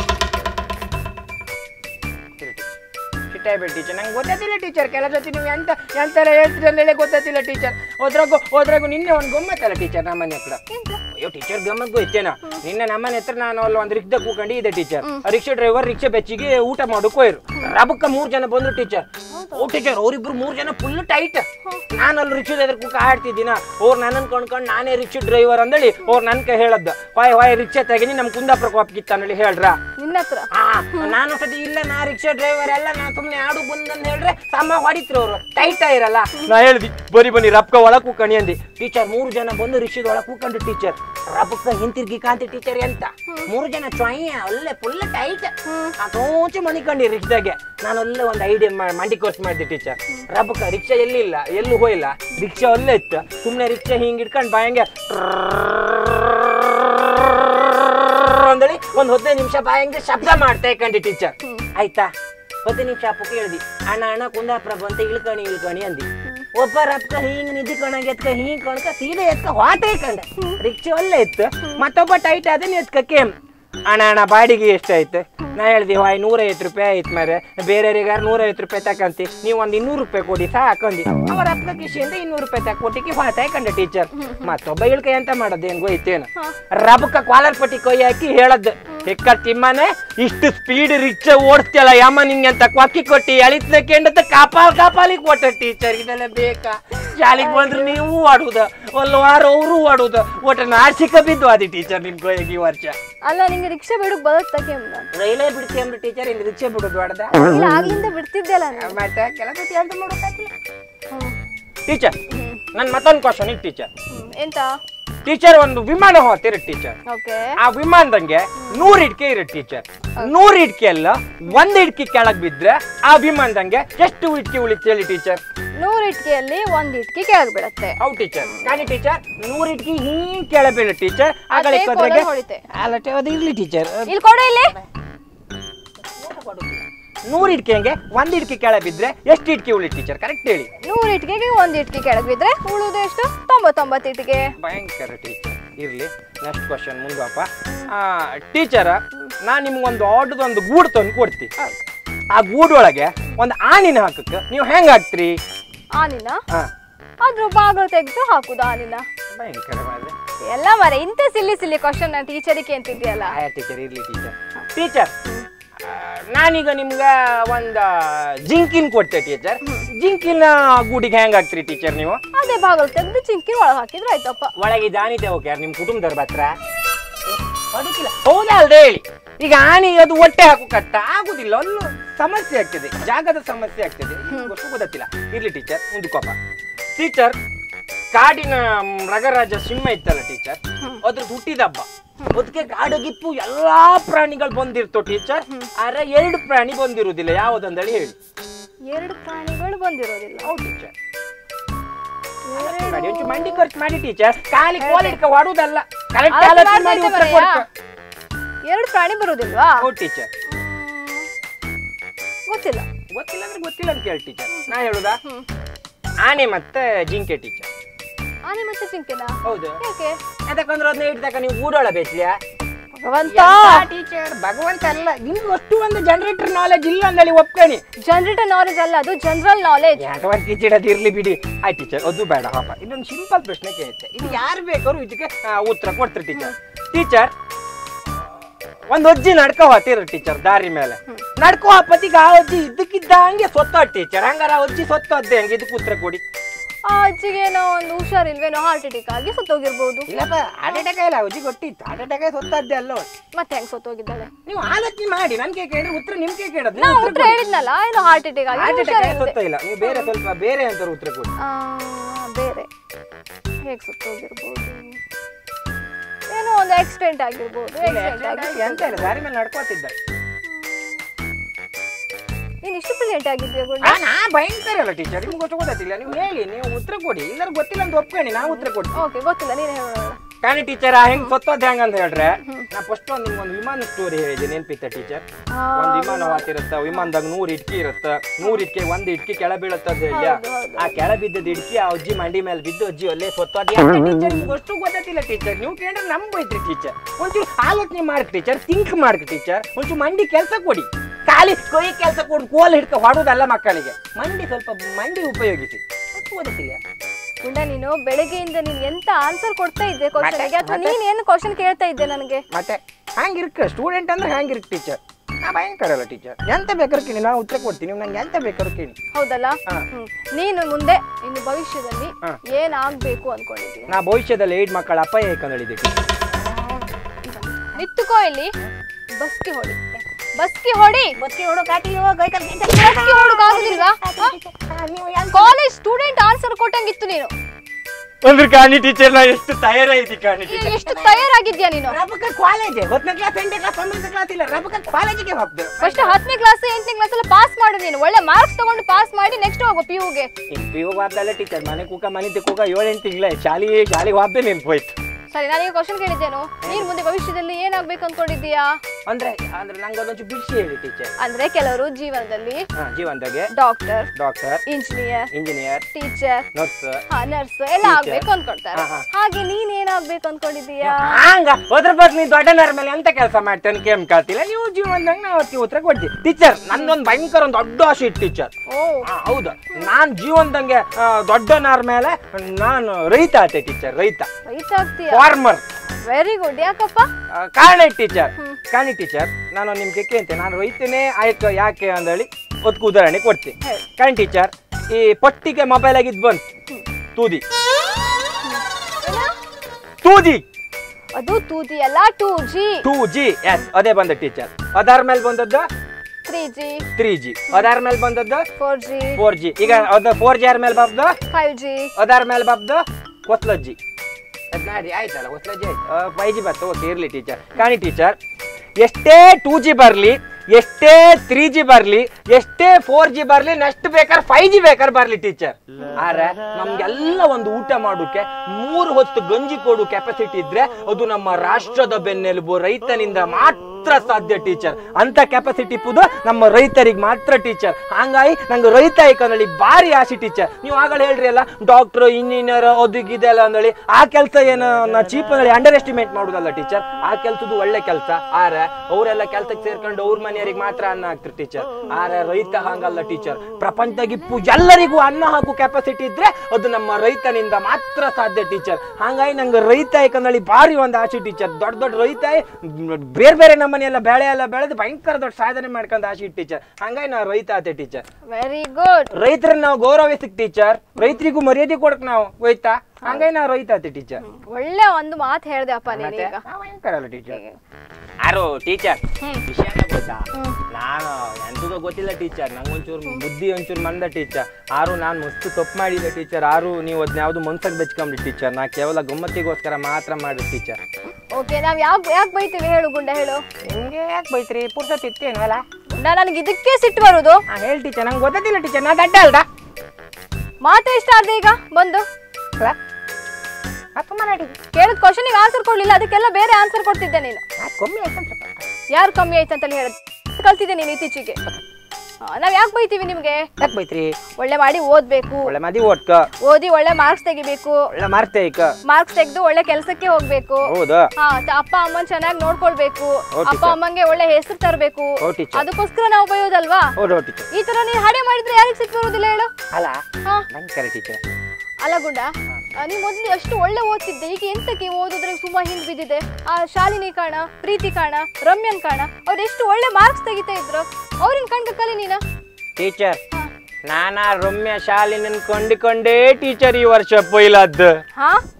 ಸಿಟ್ಟಾಯ್ಬೇಡಿ ಟೀಚರ್ ನಂಗೆ ಗೊತ್ತಾತಿಲ್ಲ ಟೀಚರ್ ಕೆಲ ಜೊತೆ ನೀವು ಎಂತ ಎಂತರ ಹೇಳ್ತೀರಿ ಅಂದೇಳಿ ಗೊತ್ತಾತಿಲ್ಲ ಟೀಚರ್ ಹೋದ್ರಾಗು ಹೋದ್ರಾಗು ನಿನ್ನೆ ಒಂದು ಗಮ್ಮತ್ತಲ್ಲ ಟೀಚರ್ ನಮ್ಮನೆ ಹತ್ರ ಅಯ್ಯೋ ಟೀಚರ್ ಗಮ್ಮತ್ ಗೊತ್ತೇನ ನಿನ್ನೆ ನಮ್ಮನೆ ಹತ್ರ ನಾನು ಅಲ್ಲಿ ಒಂದು ರಿಕ್ಷಾ ಕೂಕೊಂಡು ಇದೆ ಟೀಚರ್ ರಿಕ್ಷಾ ಡ್ರೈವರ್ ರಿಕ್ಷಾ ಬೆಚ್ಚಿಗೆ ಊಟ ಮಾಡೋಕೆ ಹೋಯ್ರು ರಬಕ್ಕ ಮೂರ್ ಜನ ಬಂದ್ರು ಟೀಚರ್ ಓ ಟೀಚರ್ ಅವ್ರಿಬ್ರು ಮೂರ್ ಜನ ಫುಲ್ ಟೈಟ್ ನಾನು ಅಲ್ಲಿ ರಿಕ್ಷಾದ ಎದುರು ಕೂಕ ಆಡ್ತಿದ್ದೀನ ಅವ್ರು ನನ್ನನ್ನು ಕೊಂಡ್ಕೊಂಡು ನಾನೇ ರಿಕ್ಷಾ ಡ್ರೈವರ್ ಅಂದೇಳಿ ಅವ್ರು ನನ್ನ ಕೈ ಹೇಳದ್ದು ಹೊಯ್ ಹೊಯ್ ರಿಕ್ಷಾ ತೆಗಿನಿ ನಮ್ಮ ಕುಂದಾಪುರಕ್ಕೆ ಹೋಗ್ಕಿತ್ತ ಅಂದೇಳಿ ಹೇಳ್ರ ನಿನ್ನ ಹತ್ರ ಆ, ನಾನು ಸತಿ ಇಲ್ಲ ನಾ ರಿಕ್ಷಾ ಡ್ರೈವರ್ ಎಲ್ಲ ನಾ ಸುಮ್ಮನೆ ಆಡು ಬಂದಂತ ಹೇಳ್ರೆ ಸಮ ಹೊಡಿತ್ರು ಅವರು ಟೈಟ್ ಇರಲ್ಲ ನಾ ಹೇಳ್ದಿ ಬರಿ ಬನ್ನಿ ರಪ್ಕ ಒಳಗ್ ಕೂಕಣಿ ಅಂದಿ ಟೀಚರ್ ಮೂರು ಜನ ಬಂದು ರಿಕ್ಷಾದ ಒಳಗ್ ಕೂಕೊಂಡು ಟೀಚರ್ ರಪಕ್ಕ ಹಿಂತಿರ್ಗಿ ಕಾಂತಿ ಟೀಚರ್ ಎಂತ ಮೂರು ಜನ ಚೊಯ್ಯ ಅಲ್ಲೇ ಫುಲ್ ಟೈಟ್ ತೋಚೆ ಮನಿಕೊಂಡಿ ರಿಕ್ಷಾಗೆ ನಾನು ಅಲ್ಲೇ ಒಂದು ಐಡಿಯಾ ಮಂಡಿ ಕೋರ್ಸ್ ಮಾಡಿದೆ ಟೀಚರ್ ರಬಕ್ಕ ರಿಕ್ಷಾ ಎಲ್ಲಿ ಇಲ್ಲ ಎಲ್ಲೂ ಹೋಯಿಲ್ಲ ರಿಕ್ಷಾ ಅಲ್ಲೇ ಇತ್ತು ಸುಮ್ಮನೆ ರಿಕ್ಷಾ ಹಿಂಗ್ ಇಟ್ಕೊಂಡು ಬಾಯಂಗೆ ಅಂದೇಳಿ ಒಂದ್ ಹದಿನೈದು ನಿಮಿಷ ಬಾಯಂಗೆ ಶಬ್ದ ಮಾಡ್ತಾ ಇಕ್ಕಂಡಿ ಟೀಚರ್ ಆಯ್ತಾ ಹದಿನೈದು ನಿಮಿಷ ಅಪ್ಪಕ್ಕೆ ಹೇಳ್ದಿ ಅಣ್ಣ ಅಣ್ಣ ಕುಂದಾಪುರ ಬಂತ ಇಳ್ಕಣಿ ಇಳ್ಕಣಿ ಅಂದಿ ಒಬ್ಬ ರಪ್ಕ ಹಿಂಗ್ ನಿಧಿ ಕಣಗೆ ಎತ್ಕ ಹಿಂಗ್ ಕಣಕ ಸೀದಾ ಎತ್ಕ ಹೊಟ್ಟೆ ಕಂಡ ರಿಕ್ಷಾ ಒಳ್ಳೆ ಇತ್ತು ಮತ್ತೊಬ್ಬ ಟೈಟ್ ಅದನ್ನ ಎತ್ಕ ಕೇಮ್ ಅಣ್ಣ ಅಣ್ಣ ಬಾಡಿಗೆ ಎಷ್ಟಾಯ್ತು ನಾ ಹೇಳ್ದಿ ಹಾಯ್ ನೂರೈವತ್ತು ರೂಪಾಯಿ ಆಯ್ತು ಮಾರೆ ಬೇರೆಯವ್ರಿಗಾರು ನೂರೈವತ್ತು ರೂಪಾಯಿ ತಕಂತಿ ನೀವು ಒಂದು ಇನ್ನೂರು ರೂಪಾಯಿ ಕೊಡಿ ಸಾಕಂದಿ ಅವ್ರ ಅಪ್ಪ ಕಿಶಿಯಿಂದ ಇನ್ನೂರು ರೂಪಾಯಿ ತಕ ಕೊಟ್ಟಿಗೆ ಹೊಟ್ಟೆ ಕಂಡ ಟೀಚರ್ ಮತ್ತೊಬ್ಬ ಇಳ್ಕ ಎಂತ ಮಾಡೋದು ಹೆಂಗ್ ಹೋಯ್ತೇನು ರಬಕ್ಕ ಕ್ವಾಲರ್ ಪಟ್ಟಿ ಕೊಯ್ ಹಾಕಿ ಹೇಳದ್ದು ಹೆಕ್ಕ ತಿಮ್ಮನೆ ಇಷ್ಟು ಸ್ಪೀಡ್ ರಿಕ್ಷಾ ಓಡಿಸ್ತಿಯಲ್ಲ ಯಮ್ಮ ನಿಂಗೆ ಅಂತ ಕ್ವಾಕಿ ಕೊಟ್ಟಿ ಎಳಿತ್ನ ಕೆಂಡದ ಕಾಪಾಲ್ ಕಾಪಾಲಿಗೆ ಕೊಟ್ಟ ಟೀಚರ್ ಇದೆಲ್ಲ ಬೇಕಾ ಶಾಲಿಗೆ ಬಂದ್ರೆ ನೀವು ಆಡುದ ಒಂದು ವಾರ ಅವರು ಆಡುದ ಒಟ್ಟು ನಾಚಿಕ ಬಿದ್ದು ಆದಿ ಟೀಚರ್ ನಿಮ್ ಕೈಗೆ ಈ ವರ್ಷ ಅಲ್ಲ ನಿಂಗೆ ರಿಕ್ಷಾ ಬಿಡುಕ್ ಬದಕ್ತಕ್ಕೆ ರೈಲೇ ಬಿಡ್ತಿ ಅಂದ್ರೆ ಟೀಚರ್ ಇನ್ನು ರಿಕ್ಷಾ ಬಿಡೋದು ಹೊಡೆದ ಇಲ್ಲ ಆಗ್ಲಿಂದ ಬಿಡ್ತಿದ್ದೆಲ್ಲ ನಾನು ಮತ್ತೆ ಕೆಲಸ ಕೆಲಸ ಮಾಡೋಕ್ಕಾಗಿಲ್ಲ ಹ್ಮ್. ಟೀಚರ್ ನನ್ ಮತ್ತೊಂದು ಕ್ವಶನ್ ಇತ್ತು ಟೀಚರ್ ಹ್ಮ್. ಎಂತ ಟೀಚರ್ ಒಂದು ವಿಮಾನ ಹೋಗ್ತಿರ ಟೀಚರ್ ಓಕೆ ಆ ವಿಮಾನದಂಗೆ ನೂರ್ ಇಟ್ಕೆ ಇರುತ್ತೆ ಟೀಚರ್ ನೂರ್ ಇಟ್ಕೆ ಅಲ್ಲ ಒಂದ್ ಇಟ್ಕೆ ಕೆಳಗ್ ಬಿದ್ರೆ ಆ ವಿಮಾನದಂಗೆ ಎಷ್ಟು ಇಟ್ಕೆ ಉಳಿತು ಹೇಳಿ ಟೀಚರ್ ನೂರು ಇಟ್ಕೆಯಲ್ಲಿ ಒಂದ್ ಇಟ್ಕೆ ಕೆಳಗ್ ಬೀಳತ್ತೆ ಹೌ ಟೀಚರ್ ಕಾಣಿ ಟೀಚರ್ ನೂರ್ ಇಟ್ಕೆ ಹಿಂಗ್ ಕೆಳ ಬೀಳ ಟೀಚರ್ ಆ ಕಡೆ ಅದೇ ಕೊದ್ರೆಗೆ ಕೋಲಲ್ಲಿ ಹೊಡಿತೆ. ಅಲ್ಲಟೆ ಅದು ಇರ್ಲಿ ಟೀಚರ್ ಇಲ್ಲಿ ಕೊಡು ಇಲ್ಲಿ ನೂರ್ ಇಟ್ಕೆಗೆ ಒಂದ್ ಇಟ್ಕೆ ಕೆಳ ಬಿದ್ರೆ ಎಷ್ಟು ಇಟ್ಕೆ ಉಳಿ ಟೀಚರ್ ಕರೆಕ್ಟ್ ಹೇಳಿ ನೂರು ಇಟ್ಕೆಗೆ ಒಂದ್ ಇಟ್ಕೆ ಕೆಳಗ್ ಬಿದ್ರೆ ಉಳುದು ಎಷ್ಟು ತೊಂಬತ್ತೊಂಬತ್ತು ಇಟ್ಕೆ ಭಯಂಕರ ಟೀಚರ್ ಇರ್ಲಿ ನೆಕ್ಸ್ಟ್ ಕ್ವಶನ್ ಮುಂದಪ್ಪ ಟೀಚರ್ ನಾನು ನಿಮ್ಗೊಂದು ದೊಡ್ಡದೊಂದು ಗೂಡು ತಂದು ಕೊಡ್ತಿ ಆ ಗೂಡು ಒಳಗೆ ಒಂದು ಆನಿನ ಹಾಕಕ್ಕೆ ನೀವು ಹೆಂಗ್ ಹಾಕ್ತೀರಿ ಆನಿನ ಹಾ ಅದ್ರ ಬಾಗಿಲು ತೆಗೆದು ಹಾಕುದು ಆನಿನ ಭಯಂಕರ ಮಾರ್ರೆ. ಎಲ್ಲ ಮರ ಇಂಥ ಸಿಲ್ಲಿ ಸಿಲ್ಲಿ ಕ್ವಶನ್ ಟೀಚರಿಗೆ ಅಂತಿದ್ಯಲ್ಲ ಆಯಾ ಟೀಚರ್ ಇರ್ಲಿ ಟೀಚರ್ ಟೀಚರ್ ನಾನೀಗ ನಿಮ್ಗ ಒಂದ ಜಿಂಕಿನ್ ಕೊಡ್ತೆ ಟೀಚರ್ ಜಿಂಕಿನ ಗೂಡಿಗೆ ಹೆಂಗ್ ಹಾಕ್ತೀರಿ ಟೀಚರ್ ನೀವು ಅದೇ ಬಾಗಲ್ ತೆಗೆದು ಚಿಂಕಿ ಒಳಗೆ ಹಾಕಿದ್ರೆ ಆಯ್ತಪ್ಪ ಒಳಗೆ ಜಾನಿದೆ ಹೋಗ್ಯಾರ ನಿಮ್ ಕುಟುಂಬದವ್ರ ಹತ್ರ ಅದಕ್ಕಿಲ್ಲ ಹೌದಾ ಅಲ್ದೆ ಹೇಳಿ ಈಗ ಆನೆ ಅದು ಹೊಟ್ಟೆ ಹಾಕು ಕಟ್ಟ ಆಗುದಿಲ್ಲ ಒಂದು ಸಮಸ್ಯೆ ಆಗ್ತದೆ ಜಾಗದ ಸಮಸ್ಯೆ ಆಗ್ತದೆ ಗೊತ್ತು ಗೊತ್ತಿಲ್ಲ ಇರ್ಲಿ ಟೀಚರ್ ಮುಂದಕ್ಕೋಪ ಟೀಚರ್ ಕಾಡಿನ ಮೃಗರಾಜ ಸಿಂಹ ಇತ್ತಲ್ಲ ಟೀಚರ್ ಅದ್ರದ್ದು ಹುಟ್ಟಿದ ಹಬ್ಬ ಅದಕ್ಕೆ ಕಾಡಗಿಪ್ಪು ಎಲ್ಲಾ ಪ್ರಾಣಿಗಳು ಬಂದಿರ್ತೋ ಟೀಚರ್ ಆದ್ರೆ ಎರಡು ಪ್ರಾಣಿ ಬಂದಿರುವುದಿಲ್ಲ ಯಾವುದಂದೇಳಿ ಹೇಳಿ ಎರಡು ಪ್ರಾಣಿಗಳು ಬಂದಿರೋದಿಲ್ಲ ಹೌದು ಟೀಚರ್ ಮಾಡಿ ಒಂಚೂರು ಮಂಡಿ ಖರ್ಚು ಮಾಡಿ ಟೀಚರ್ ಖಾಲಿ ಕೋಲ್ ಇಟ್ಕ ಹೊಡುದಲ್ಲ ಕರೆಕ್ಟ್ ಅದು ಆಲೋಚನೆ ಮಾಡಿ ಮಾಡ್ತಾ ಉತ್ತರ ಇದ್ದೆ ಕೊಡ್ಕ ಎರಡು ಪ್ರಾಣಿ ಬರುದಿಲ್ವಾ ಹೌದು ಟೀಚರ್ ಗೊತ್ತಿಲ್ಲ ಗೊತ್ತಿಲ್ಲ ಅಂದ್ರೆ ಗೊತ್ತಿಲ್ಲ ಅಂತ ಕೇಳಿ ಟೀಚರ್ ನಾ ಹೇಳುದಾ ಆನೆ ಮತ್ತೆ ಜಿಂಕೆ ಟೀಚರ್ ಆನೆ ಮತ್ತೆ ಚಿಂಕೆನಾ ಹೌದು ಯಾಕೆ ಯಾಕಂದ್ರೆ ಅದನ್ನ ಇಡ್ತಕ್ಕ ನೀವು ಊಡೋಳ ಬೇಸ್ಲಿಯಾ ಭಗವಂತ ಟೀಚರ್ ಭಗವಂತ ಅಲ್ಲ ನಿಮ್ಗೆ ಅಷ್ಟು ಒಂದು ಜನರೇಟರ್ ನಾಲೆಜ್ ಇಲ್ಲ ಅಂದೇಳಿ ಒಪ್ಕೊಳ್ಳಿ ಜನರೇಟರ್ ನಾಲೆಜ್ ಅಲ್ಲ ಅದು ಜನರಲ್ ನಾಲೆಜ್ ಯಾಕಂದ್ರೆ ಟೀಚರ್ ಅದು ಇರ್ಲಿ ಬಿಡಿ ಆಯ್ತು ಟೀಚರ್ ಅದು ಬೇಡ ಪಾಪ ಇನ್ನೊಂದು ಸಿಂಪಲ್ ಪ್ರಶ್ನೆ ಕೇಳುತ್ತೆ ಇದು ಯಾರು ಬೇಕಾದ್ರು ಇದಕ್ಕೆ ಆ, ಉತ್ತರ ಕೊಡ್ತಾರೆ ಟೀಚರ್ ಟೀಚರ್ ಒಂದು ಅಜ್ಜಿ ನಡ್ಕೊ ಹೋಗ್ತಿರ ಟೀಚರ್ ದಾರಿ ಮೇಲೆ ನಡ್ಕೊ ಹಪ್ಪತ್ತಿಗೆ ಆ ಅಜ್ಜಿ ಇದ್ದಕ್ಕಿದ್ದಂಗೆ ಸೊತ್ತ ಟೀಚರ್ ಹಂಗಾರ ಆ ಅಜ್ಜಿ ಸೊತ್ತದ್ದೆ ಹಂಗೆ ಇದಕ್ಕೆ ಉತ್ತರ ಕೊಡಿ ಆ ಅಜ್ಜಿಗೆ ಏನೋ ಒಂದು ಹುಷಾರಿಲ್ವೇನೋ ಹಾರ್ಟ್ ಅಟ್ಯಾಕ್ ಆಗಿ ಸತ್ತೋಗಿರ್ಬೋದು ಇಲ್ಲಪ್ಪ ಹಾರ್ಟ್ ಅಟ್ಯಾಕ್ ಇಲ್ಲ ಅಜ್ಜಿ ಗೊತ್ತಿತ್ತು ಹಾರ್ಟ್ ಅಟ್ಯಾಕ್ ಸೊತ್ತದ್ದೆ ಅಲ್ಲ ಅವ್ಳು. ಮತ್ತೆ ಹೆಂಗ್ ಸತ್ತೋಗಿದ್ದಾಳೆ ನೀವು ಆಲೋಚನೆ ಮಾಡಿ ನನ್ಗೆ ಕೇಳಿದ್ರೆ ಉತ್ತರ ನಿಮ್ಗೆ ಕೇಳೋದು ನಾ ನೀವು ಉತ್ತರ ಉತ್ತರ ಕೊಡಿ. ಹೇಳಿದ್ನಲ್ಲ ಏನೋ ಹಾರ್ಟ್ ಅಟ್ಯಾಕ್ ಆಗಿ ಹಾರ್ಟ್ ಅಟ್ಯಾಕ್ ಹುಷಾರಿಲ್ದೆ. ಸೊತ್ತ ಇಲ್ಲ ನೀವು ಬೇರೆ ಸ್ವಲ್ಪ ಬೇರೆ ಅಂತ ಉತ್ತರ ಕೊಡಿ ಆ, ಬೇರೆ ಹೇಗ್ ಸುತ್ತೋಗಿರ್ಬೋದು ಏನೋ ಒಂದು ಆಕ್ಸಿಡೆಂಟ್ ಆಗಿರ್ಬೋದು ಇಲ್ಲ, ಆಕ್ಸಿಡೆಂಟ್ accident ಆಗಿ ಎಂತ ಇಲ್ಲ ದಾರಿ ಮೇಲೆ ನಡ್ಕೋತಿದ್ದ ನೀನ್ ಇಷ್ಟು ಬ್ರಿಲಿಯಂಟ್ ಆಗಿದ್ಯಾ ಗುಂಡ ಆ, ನಾ ಭಯಂಕರ ಅಲ್ಲ ಟೀಚರ್ ನಿಮ್ಗೆ ಗೊತ್ತು ಗೊತ್ತಿಲ್ಲ ನೀವು ಹೇಳಿ ನೀವು ಉತ್ತರ ಕೊಡಿ ಎಲ್ಲರೂ ಗೊತ್ತಿಲ್ಲ ಅಂತ ಒಪ್ಕೊಳ್ಳಿ ನಾ ಉತ್ತರ ಕೊಡ್ತೀನಿ ಓಕೆ ಗೊತ್ತಿಲ್ಲ ನೀನೇ ಹೇಳೋಣ ಕಾಣಿ ಟೀಚರ್ ಹೆಂಗ್ ಸತ್ತೋದ್ ಹೆಂಗ್ ಅಂತ ಹೇಳ್ರೆ ನಾ ಫಸ್ಟ್ ಒಂದು ನಿಮ್ಗೆ ಒಂದು ವಿಮಾನ ಸ್ಟೋರಿ ಹೇಳಿದೆ ನೆನ್ಪಿತ್ತ ಟೀಚರ್ ಒಂದ್ ವಿಮಾನ ವಾತಿರುತ್ತ ವಿಮಾನದಾಗ ನೂರ್ ಇಟ್ಕಿ ಇರುತ್ತ ನೂರ್ ಇಟ್ಕಿ ಒಂದ್ ಇಟ್ಕಿ ಕೆಳ ಬೀಳತ್ತ ಅಂತ ಹೇಳಿ ಹೌದು, ಹೌದು. ಆ ಕೆಳ ಬಿದ್ದದ ಇಟ್ಕಿ ಆ ಅಜ್ಜಿ ಮಂಡಿ ಮೇಲೆ ಬಿದ್ದು ಅಜ್ಜಿ ಅಲ್ಲೇ ಸತ್ತೋದ್ ಟೀಚರ್ ನಿಮ್ಗೆ ಅಷ್ಟು ಗೊತ್ತಿಲ್ಲ ಟೀಚರ್ ನೀವು ಕೇಳಿದ್ರೆ ನಂಬೋಯ್ತ್ರಿ ಟೀಚರ್ ಒಂಚೂರು ಆಲೋಚನೆ ಮಾಡಿ ಟೀಚರ್ ಥಿಂಕ್ ಮಾಡಿ ಟೀಚರ್ ಒಂಚೂರು ಮಂಡಿ ಕೆಲಸ ಕೊಡಿ ಖಾಲಿ ಕೈ ಕೆಲಸ ಕೊಡು ಕೋಲ್ ಹಿಡ್ಕ ಹೊಡೋದಲ್ಲ ಮಕ್ಕಳಿಗೆ ಮಂಡಿ ಸ್ವಲ್ಪ ಮಂಡಿ ಉಪಯೋಗಿಸಿ ಅಷ್ಟು ಗೊತ್ತಿಲ್ಲ ಗುಂಡ ನೀನು ಬೆಳಗ್ಗೆಯಿಂದ ನೀನ್ ಎಂತ ಆನ್ಸರ್ ಕೊಡ್ತಾ ಇದ್ದೆ ಕ್ವಶನ್ಗೆ ಮತ್ತೆ? ಅಥವಾ ಮತ್ತೆ? ನೀನ್ ಏನು ಕ್ವಶನ್ ಕೇಳ್ತಾ ಇದ್ದೆ ನನಗೆ ಮತ್ತೆ ಹ್ಯಾಂಗಿರ್ಕ ಸ್ಟೂಡೆಂಟ್ ಅಂದ್ರೆ ಹ್ಯಾಂಗಿರ್ಕ ಟೀಚರ್ ನಾ ಭಯಂಕರ ಅಲ್ಲ ಟೀಚರ್ ಎಂತ ಬೇಕಾದ್ರೂ ಕೇಳಿ ನಾ ಉತ್ತರ ಕೊಡ್ತೀನಿ ನೀವು ನಂಗೆ ಎಂತ ಬೇಕಾದ್ರೂ ಕೇಳಿ ಹೌದಲ್ಲ ಹಾ. ಹ್ಮ್. ನೀನು ಮುಂದೆ ಇನ್ನು ಭವಿಷ್ಯದಲ್ಲಿ ಹಾ. ಏನಾಗ್ಬೇಕು ಅನ್ಕೊಂಡಿದ್ದೀನಿ ನಾ ಭವಿಷ್ಯದಲ್ಲಿ ಏಡ್ ಮಕ್ಕಳ ಅಪ್ಪ ಹೇಕಂದಳಿದೆ ನಿತ್ತುಕೋ ಇಲ್ಲಿ ಬಸ್ಗೆ ಹೊಡಿ ಬಸ್ಗೆ ಹೊಡಿ ಬಸ್ಗೆ ಹೊಡೋ ಕಾಟಿ ಬಸ್ಗೆ ಹೊಡೋಕಾಗುದಿಲ್ವಾ ಕಾಲೇಜ್ ಸ್ಟೂಡೆಂಟ್ ಆನ್ಸರ್ ಕೊಟ್ಟಂಗಿತ್ತು ನೀನು ಅಂದ್ರೆ ಕಾಣಿ ಟೀಚರ್ ನಾ ಎಷ್ಟು ತಯಾರಾಯ್ತಿ ಕಾಣಿ ನೀನು ಎಷ್ಟು ತಯಾರಾಗಿದ್ಯಾ ನೀನು ರಬಕ ಕಾಲೇಜ್ ಹತ್ತನೇ ಕ್ಲಾಸ್ ಎಂಟನೇ ಕ್ಲಾಸ್ ಒಂಬತ್ತನೇ ಕ್ಲಾಸ್ ಇಲ್ಲ ರಬಕ ಕಾಲೇಜಿಗೆ ಹೋಗ್ತೇವೆ ಫಸ್ಟ್ ಹತ್ತನೇ ಕ್ಲಾಸ್ ಎಂಟನೇ ಕ್ಲಾಸ್ ಎಲ್ಲ ಪಾಸ್ ಮಾಡು ನೀನು ಒಳ್ಳೆ ಮಾರ್ಕ್ಸ್ ತಗೊಂಡು ಪಾಸ್ ಮಾಡಿ ನೆಕ್ಸ್ಟ್ ಹೋಗು ಪಿ ಯುಗೆ ಪಿ ಯು ವಾದ್ದಲ್ಲ ಟೀಚರ್ ಮನೆ ಕೂಕ ಮನೆ ಕೂಕ ಏಳೆಂಟು ತಿಂಗಳೇ ಶಾಲಿ ಶಾಲೆಗೆ ವಾದ್ದೆ ನೆನ್ಪೋಯ್ತು ಸರಿ ನಾನೀಗ ಕ್ವಶನ್ ಕೇಳಿದ್ದೇನು ನೀನ್ ಮುಂದೆ ಭವಿಷ್ಯದಲ್ಲಿ ಏನಾಗ್ಬೇಕು ಅನ್ಕೊಂಡಿದ್ದೀಯಾ ಅಂದ್ರೆ ಅಂದ್ರೆ ನಂಗೆ ಒಂದೊಂಚು ಬಿಡಿಸಿ ಹೇಳಿ ಟೀಚರ್ ಅಂದ್ರೆ ಕೆಲವರು ಜೀವನದಲ್ಲಿ ಹಾ ಜೀವನದಾಗೆ doctor doctor engineer engineer teacher nurse ಹಾ ನರ್ಸ್ ಎಲ್ಲ Teacher. ಆಗ್ಬೇಕು ಅನ್ಕೊಳ್ತಾರೆ ಹಾ, ಹಾ. ಹಾಗೆ ನೀನ್ ಏನಾಗ್ಬೇಕು ಅನ್ಕೊಂಡಿದೀಯಾ ಹಂಗ ಅದ್ರ ಬಗ್ಗೆ ನೀ ದೊಡ್ಡನರ ಮೇಲೆ ಎಂತ ಕೆಲಸ ಮಾಡ್ತೇನೆ ಕೇಮ್ ಕಾತಿಲ್ಲ ನೀವು ಜೀವನದಾಗ ನಾವು ಅದಕ್ಕೆ ಉತ್ತರ ಕೊಡ್ತೀವಿ ಟೀಚರ್ ನಂದೊಂದು ಭಯಂಕರ ಒಂದು ದೊಡ್ಡ ಆಸೆ ಇತ್ತು ಟೀಚರ್ ಓ ಹೌದು ನಾನ್ ಜೀವನದಂಗೆ ಆ, ದೊಡ್ಡನರ ಮೇಲೆ ನಾನು ರೈತ ಆತೆ ಟೀಚರ್ ರೈತ ರೈತ ಆಗ್ತೀಯಾ ಫಾರ್ಮರ್ ವೆರಿ ಗುಡ್ ಯಾಕಪ್ಪ ಕಾರಣ ಟೀಚರ್ ಕಾಣಿ ಟೀಚರ್ ನಾನು ನಿಮ್ಗೆ ಕೇಳ್ತೆ ನಾನು ರೈತನೇ ಆಯ್ತು ಯಾಕೆ ಅಂದೇಳಿ ಅದಕ್ಕೆ ಉದಾಹರಣೆ ಕೊಡ್ತೀನಿ ಹೇಳಿ. ಕಾಣಿ ಟೀಚರ್ ಈ ಪಟ್ಟಿಗೆ ಮೊಬೈಲ್ ಆಗಿದ್ ಬಂತು ತೂದಿ ತೂದಿ ಅದು ತೂತಿ ಅಲ್ಲ two G two G yes ಅದೇ ಬಂದ ಟೀಚರ್ ಅದಾರ ಮೇಲೆ ಬಂದದ್ದು ತ್ರೀ ಜಿ ತ್ರೀ ಜಿ ಅದಾರ ಮೇಲೆ ಬಂದದ್ದು ಫೋರ್ ಜಿ ಫೋರ್ ಜಿ ಈಗ ಅದ ಫೋರ್ ಜಿ ಆರ್ ಮೇಲೆ ಬಂದು ಫೈವ್ ಜಿ ಅದಾರ ಮೇಲೆ ಬಂದು ಹೊಸ್ಲಜ್ಜಿ ಅದ್ ಮಾಡಿ ಆಯ್ತಲ್ಲ ಹೊಸ್ಲಜ್ಜಿ ಆಯ್ತು ಫೈವ್ ಜಿ ಬರ್ತದೆ ಓಕೆ ಇರ್ಲಿ ಟೀಚರ್ ಕಾಣಿ ಟೀಚರ್ ಎಷ್ಟೇ ಟೂ ಜಿ ಬರಲಿ ಎಷ್ಟೇ ತ್ರೀ ಜಿ ಬರಲಿ ಎಷ್ಟೇ ಫೋರ್ ಜಿ ಬರಲಿ ನೆಕ್ಸ್ಟ್ ಬೇಕಾದ್ರೆ ಫೈವ್ ಜಿ ಬೇಕಾದ್ರೆ ಬರಲಿ ಟೀಚರ್ ಆದ್ರೆ ನಮ್ಗೆಲ್ಲ ಒಂದು ಊಟ ಮಾಡೋಕೆ ಮೂರು ಹೊತ್ತು ಗಂಜಿ ಕೊಡು ಕೆಪಾಸಿಟಿ ಇದ್ರೆ ಅದು ನಮ್ಮ ರಾಷ್ಟ್ರದ ಬೆನ್ನೆಲುಬು ರೈತನಿಂದ ಮಾತ್ರ ಸಾಧ್ಯ ಟೀಚರ್ ಅಂತ ಕೆಪಾಸಿಟಿ ಇಪ್ಪುದು ನಮ್ಮ ರೈತರಿಗೆ ಮಾತ್ರ ಟೀಚರ್ ಹಂಗಾಗಿ ನಂಗೆ ರೈತ ಐಕಂದಳಿ ಭಾರಿ ಆಸೆ ಟೀಚರ್ ನೀವು ಆಗಲೇ ಹೇಳ್ರಿ ಅಲ್ಲ ಡಾಕ್ಟರ್ ಇಂಜಿನಿಯರ್ ಅದು ಇದೆಲ್ಲ ಅಂದಳಿ ಆ ಕೆಲಸ ಏನು ನಾ ಚೀಪ್ ಅಂದಳಿ ಅಂಡರ್ ಎಸ್ಟಿಮೇಟ್ ಮಾಡುದಲ್ಲ ಟೀಚರ್ ಆ ಕೆಲ್ಸದ್ದು ಒಳ್ಳೆ ಕೆಲಸ ಆರೆ ಅವರೆಲ್ಲ ಕೆಲ್ಸಕ್ಕೆ ಸೇರ್ಕೊಂಡು ಅವ್ರ ಮನೆಯವರಿಗೆ ಮಾತ್ರ ಅನ್ನ ಹಾಕ್ತಾರೆ ಟೀಚರ್ ಆರೆ ರೈತ ಹಂಗಲ್ಲ ಟೀಚರ್ ಪ್ರಪಂಚದಾಗಿಪ್ಪು ಎಲ್ಲರಿಗೂ ಅನ್ನ ಹಾಕೋ ಕೆಪಾಸಿಟಿ ಇದ್ರೆ ಅದು ನಮ್ಮ ರೈತನಿಂದ ಮಾತ್ರ ಸಾಧ್ಯ ಟೀಚರ್ ಹಂಗಾಗಿ ನಂಗೆ ರೈತ ಯಾಕಂದಳಿ ಭಾರಿ ಒಂದು ಆಸೆ ಟೀಚರ್ ದೊಡ್ಡ ದೊಡ್ಡ ರೈತ ಬೇರೆ ಬೇರೆ ನಮ್ಮ ಮನೆ ಎಲ್ಲ ಬೆಳೆ ಎಲ್ಲ ಬೆಳೆದು ಭಯಂಕರ ದೊಡ್ಡ ಸಾಧನೆ ಮಾಡ್ಕೊಂಡ್ ಆಶೆ ಟೀಚರ್ ಹಂಗಾಗಿ ನಾವು ರೈತ ಆತೆ ಟೀಚರ್ ವೆರಿ ಗುಡ್ ರೈತರನ್ನ ನಾವು ಗೌರವಿಸ್ತೀವಿ ಟೀಚರ್ ರೈತರಿಗೂ ಮರ್ಯಾದೆ ಕೊಡಕ್ ನಾವು ಹೋಯ್ತಾ ಹಂಗಾಗಿ ನಾವು ರೈತ ಆತೆ ಟೀಚರ್ ಒಳ್ಳೆ ಒಂದು ಮಾತು ಹೇಳ್ದೆ ಅಪ್ಪ ನೀನು ಈಗ ಭಯಂಕರ ಅಲ್ಲ ಟೀಚರ್ ಯಾರು ಟೀಚರ್ ವಿಷಯ ಗೊತ್ತಾ ನಾನು ಎಂತದೋ ಗೊತ್ತಿಲ್ಲ ಟೀಚರ್ ನಂಗೊಂಚೂರು ಬುದ್ಧಿ ಒಂಚೂರು ಮಂದ ಟೀಚರ್ ಆರು ನಾನು ಮಸ್ತ್ ತಪ್ಪು ಮಾಡಿಲ್ಲ ಟೀಚರ್ ಆರು ನೀವು ಅದನ್ನ ಯಾವ್ದು ಮನ್ಸಕ್ ಬೆಚ್ಕೊಂಬಿಡಿ ಟೀಚರ್ ನಾ ಕೇವಲ ಗಮ್ಮತ್ತಿಗೋಸ್ಕರ ಮಾತ್ರ ಮಾಡಿ ಟೀಚರ್ ಓಕೆ ನಾವ್ ಯಾಕೆ ಯಾಕೆ ಬೈತೀವಿ ಹೇಳು ಗುಂಡ ಹೇಳು ನಿಮ್ಗೆ ಯಾಕೆ ಬೈತ್ರಿ ಪುರ್ಸತ್ ಇತ್ತೇನಲ್ಲ ಗುಂಡ ನನಗೆ ಇದಕ್ಕೆ ಸಿಟ್ಟು ಬರುದು ಹಾ ಹೇಳಿ ಟೀಚರ್ ನಂಗೆ ಗೊತ್ತಿಲ್ಲ ಟೀಚರ್ ನಾ ದಡ್ಡ ಅಲ್ದ ಮಾತು ಇಷ್ಟ ಆದ್ರೆ ಈಗ ಬಂದು ಕೇಳಿದ ಕ್ವಶನಿಗೆ ಆನ್ಸರ್ ಕೊಡ್ಲಿಲ್ಲ ಅದಕ್ಕೆಲ್ಲ ಬೇರೆ ಆನ್ಸರ್ ಕೊಡ್ತಿದ್ದೆ ನೀನು ಕಮ್ಮಿ ಆಯ್ತಂತ ಯಾರು ಕಮ್ಮಿ ಆಯ್ತು ಅಂತೇಳಿ ಹೇಳ ಕಲ್ತಿದ್ದೆ ನೀನು ಇತ್ತೀಚೆಗೆ ಆ, ನಾವ್ ಯಾಕೆ ಬೈತೀವಿ ನಿಮ್ಗೆ ಯಾಕೆ ಬೈತ್ರಿ ಒಳ್ಳೆ ಮಾಡಿ ಓದ್ಬೇಕು ಒಳ್ಳೆ ಮದಿ ಓದ್ಕ ಓದಿ ಒಳ್ಳೆ ಮಾರ್ಕ್ಸ್ ತೆಗಿಬೇಕು ಒಳ್ಳೆ ಮಾರ್ಕ್ಸ್ ಈಗ ಮಾರ್ಕ್ಸ್ ತೆಗೆದು ಒಳ್ಳೆ ಕೆಲಸಕ್ಕೆ ಹೋಗ್ಬೇಕು ಹೌದಾ ಹಾ ತ- ಅಪ್ಪ ಅಮ್ಮನ್ ಚೆನ್ನಾಗಿ ನೋಡ್ಕೊಳ್ಬೇಕು ಹೌದ್ ಅಪ್ಪ ಅಮ್ಮಂಗೆ ಒಳ್ಳೆ ಹೆಸರು ತರಬೇಕು ಹೌದ್ ಟೀಚರ್ ಅದಕ್ಕೋಸ್ಕರ ನಾವು ಬೈಯೋದಲ್ವಾ ಹೌದು ಟೀಚರ್ ಈ ತರ ನೀನ್ ಹಾಡೆ ಮಾಡಿದ್ರೆ ಯಾರಿಗೆ ಸಿಟ್ಟು ಬರುದಿಲ್ಲ ಹೇಳು ಅಲ್ಲ ಹಾ ಭಯಂಕರ ಟೀಚರ್ ಅಲ್ಲ ಗುಂಡ ಆ, ನೀ ಮೊದ್ಲು ಅಷ್ಟು ಒಳ್ಳೆ ಓದ್ತಿದ್ದೆ ಈಗ ಎಂತಕ್ಕೆ ಓದಿದ್ರೆ ಸುಮ್ಮ ಹಿಂದ್ ಬಿದ್ದಿದೆ ಆ ಶಾಲಿನಿ ಕಾಣ ಪ್ರೀತಿ ಕಾಣ ರಮ್ಯನ್ ಕಾಣ ಅವ್ರು ಎಷ್ಟು ಒಳ್ಳೆ ಮಾರ್ಕ್ಸ್ ತೆಗಿತಾ ಇದ್ರು ಅವ್ರಿನ್ ಕಂಡು ಕಲಿ ನೀನ ಟೀಚರ್ ನಾನಾ ರಮ್ಯ ಶಾಲಿನ ಕೊಂಡಿಕೊಂಡೇ ಟೀಚರ್ ಈ ವರ್ಷ ಪೊಯ್ಲದ್ದು ಹಾ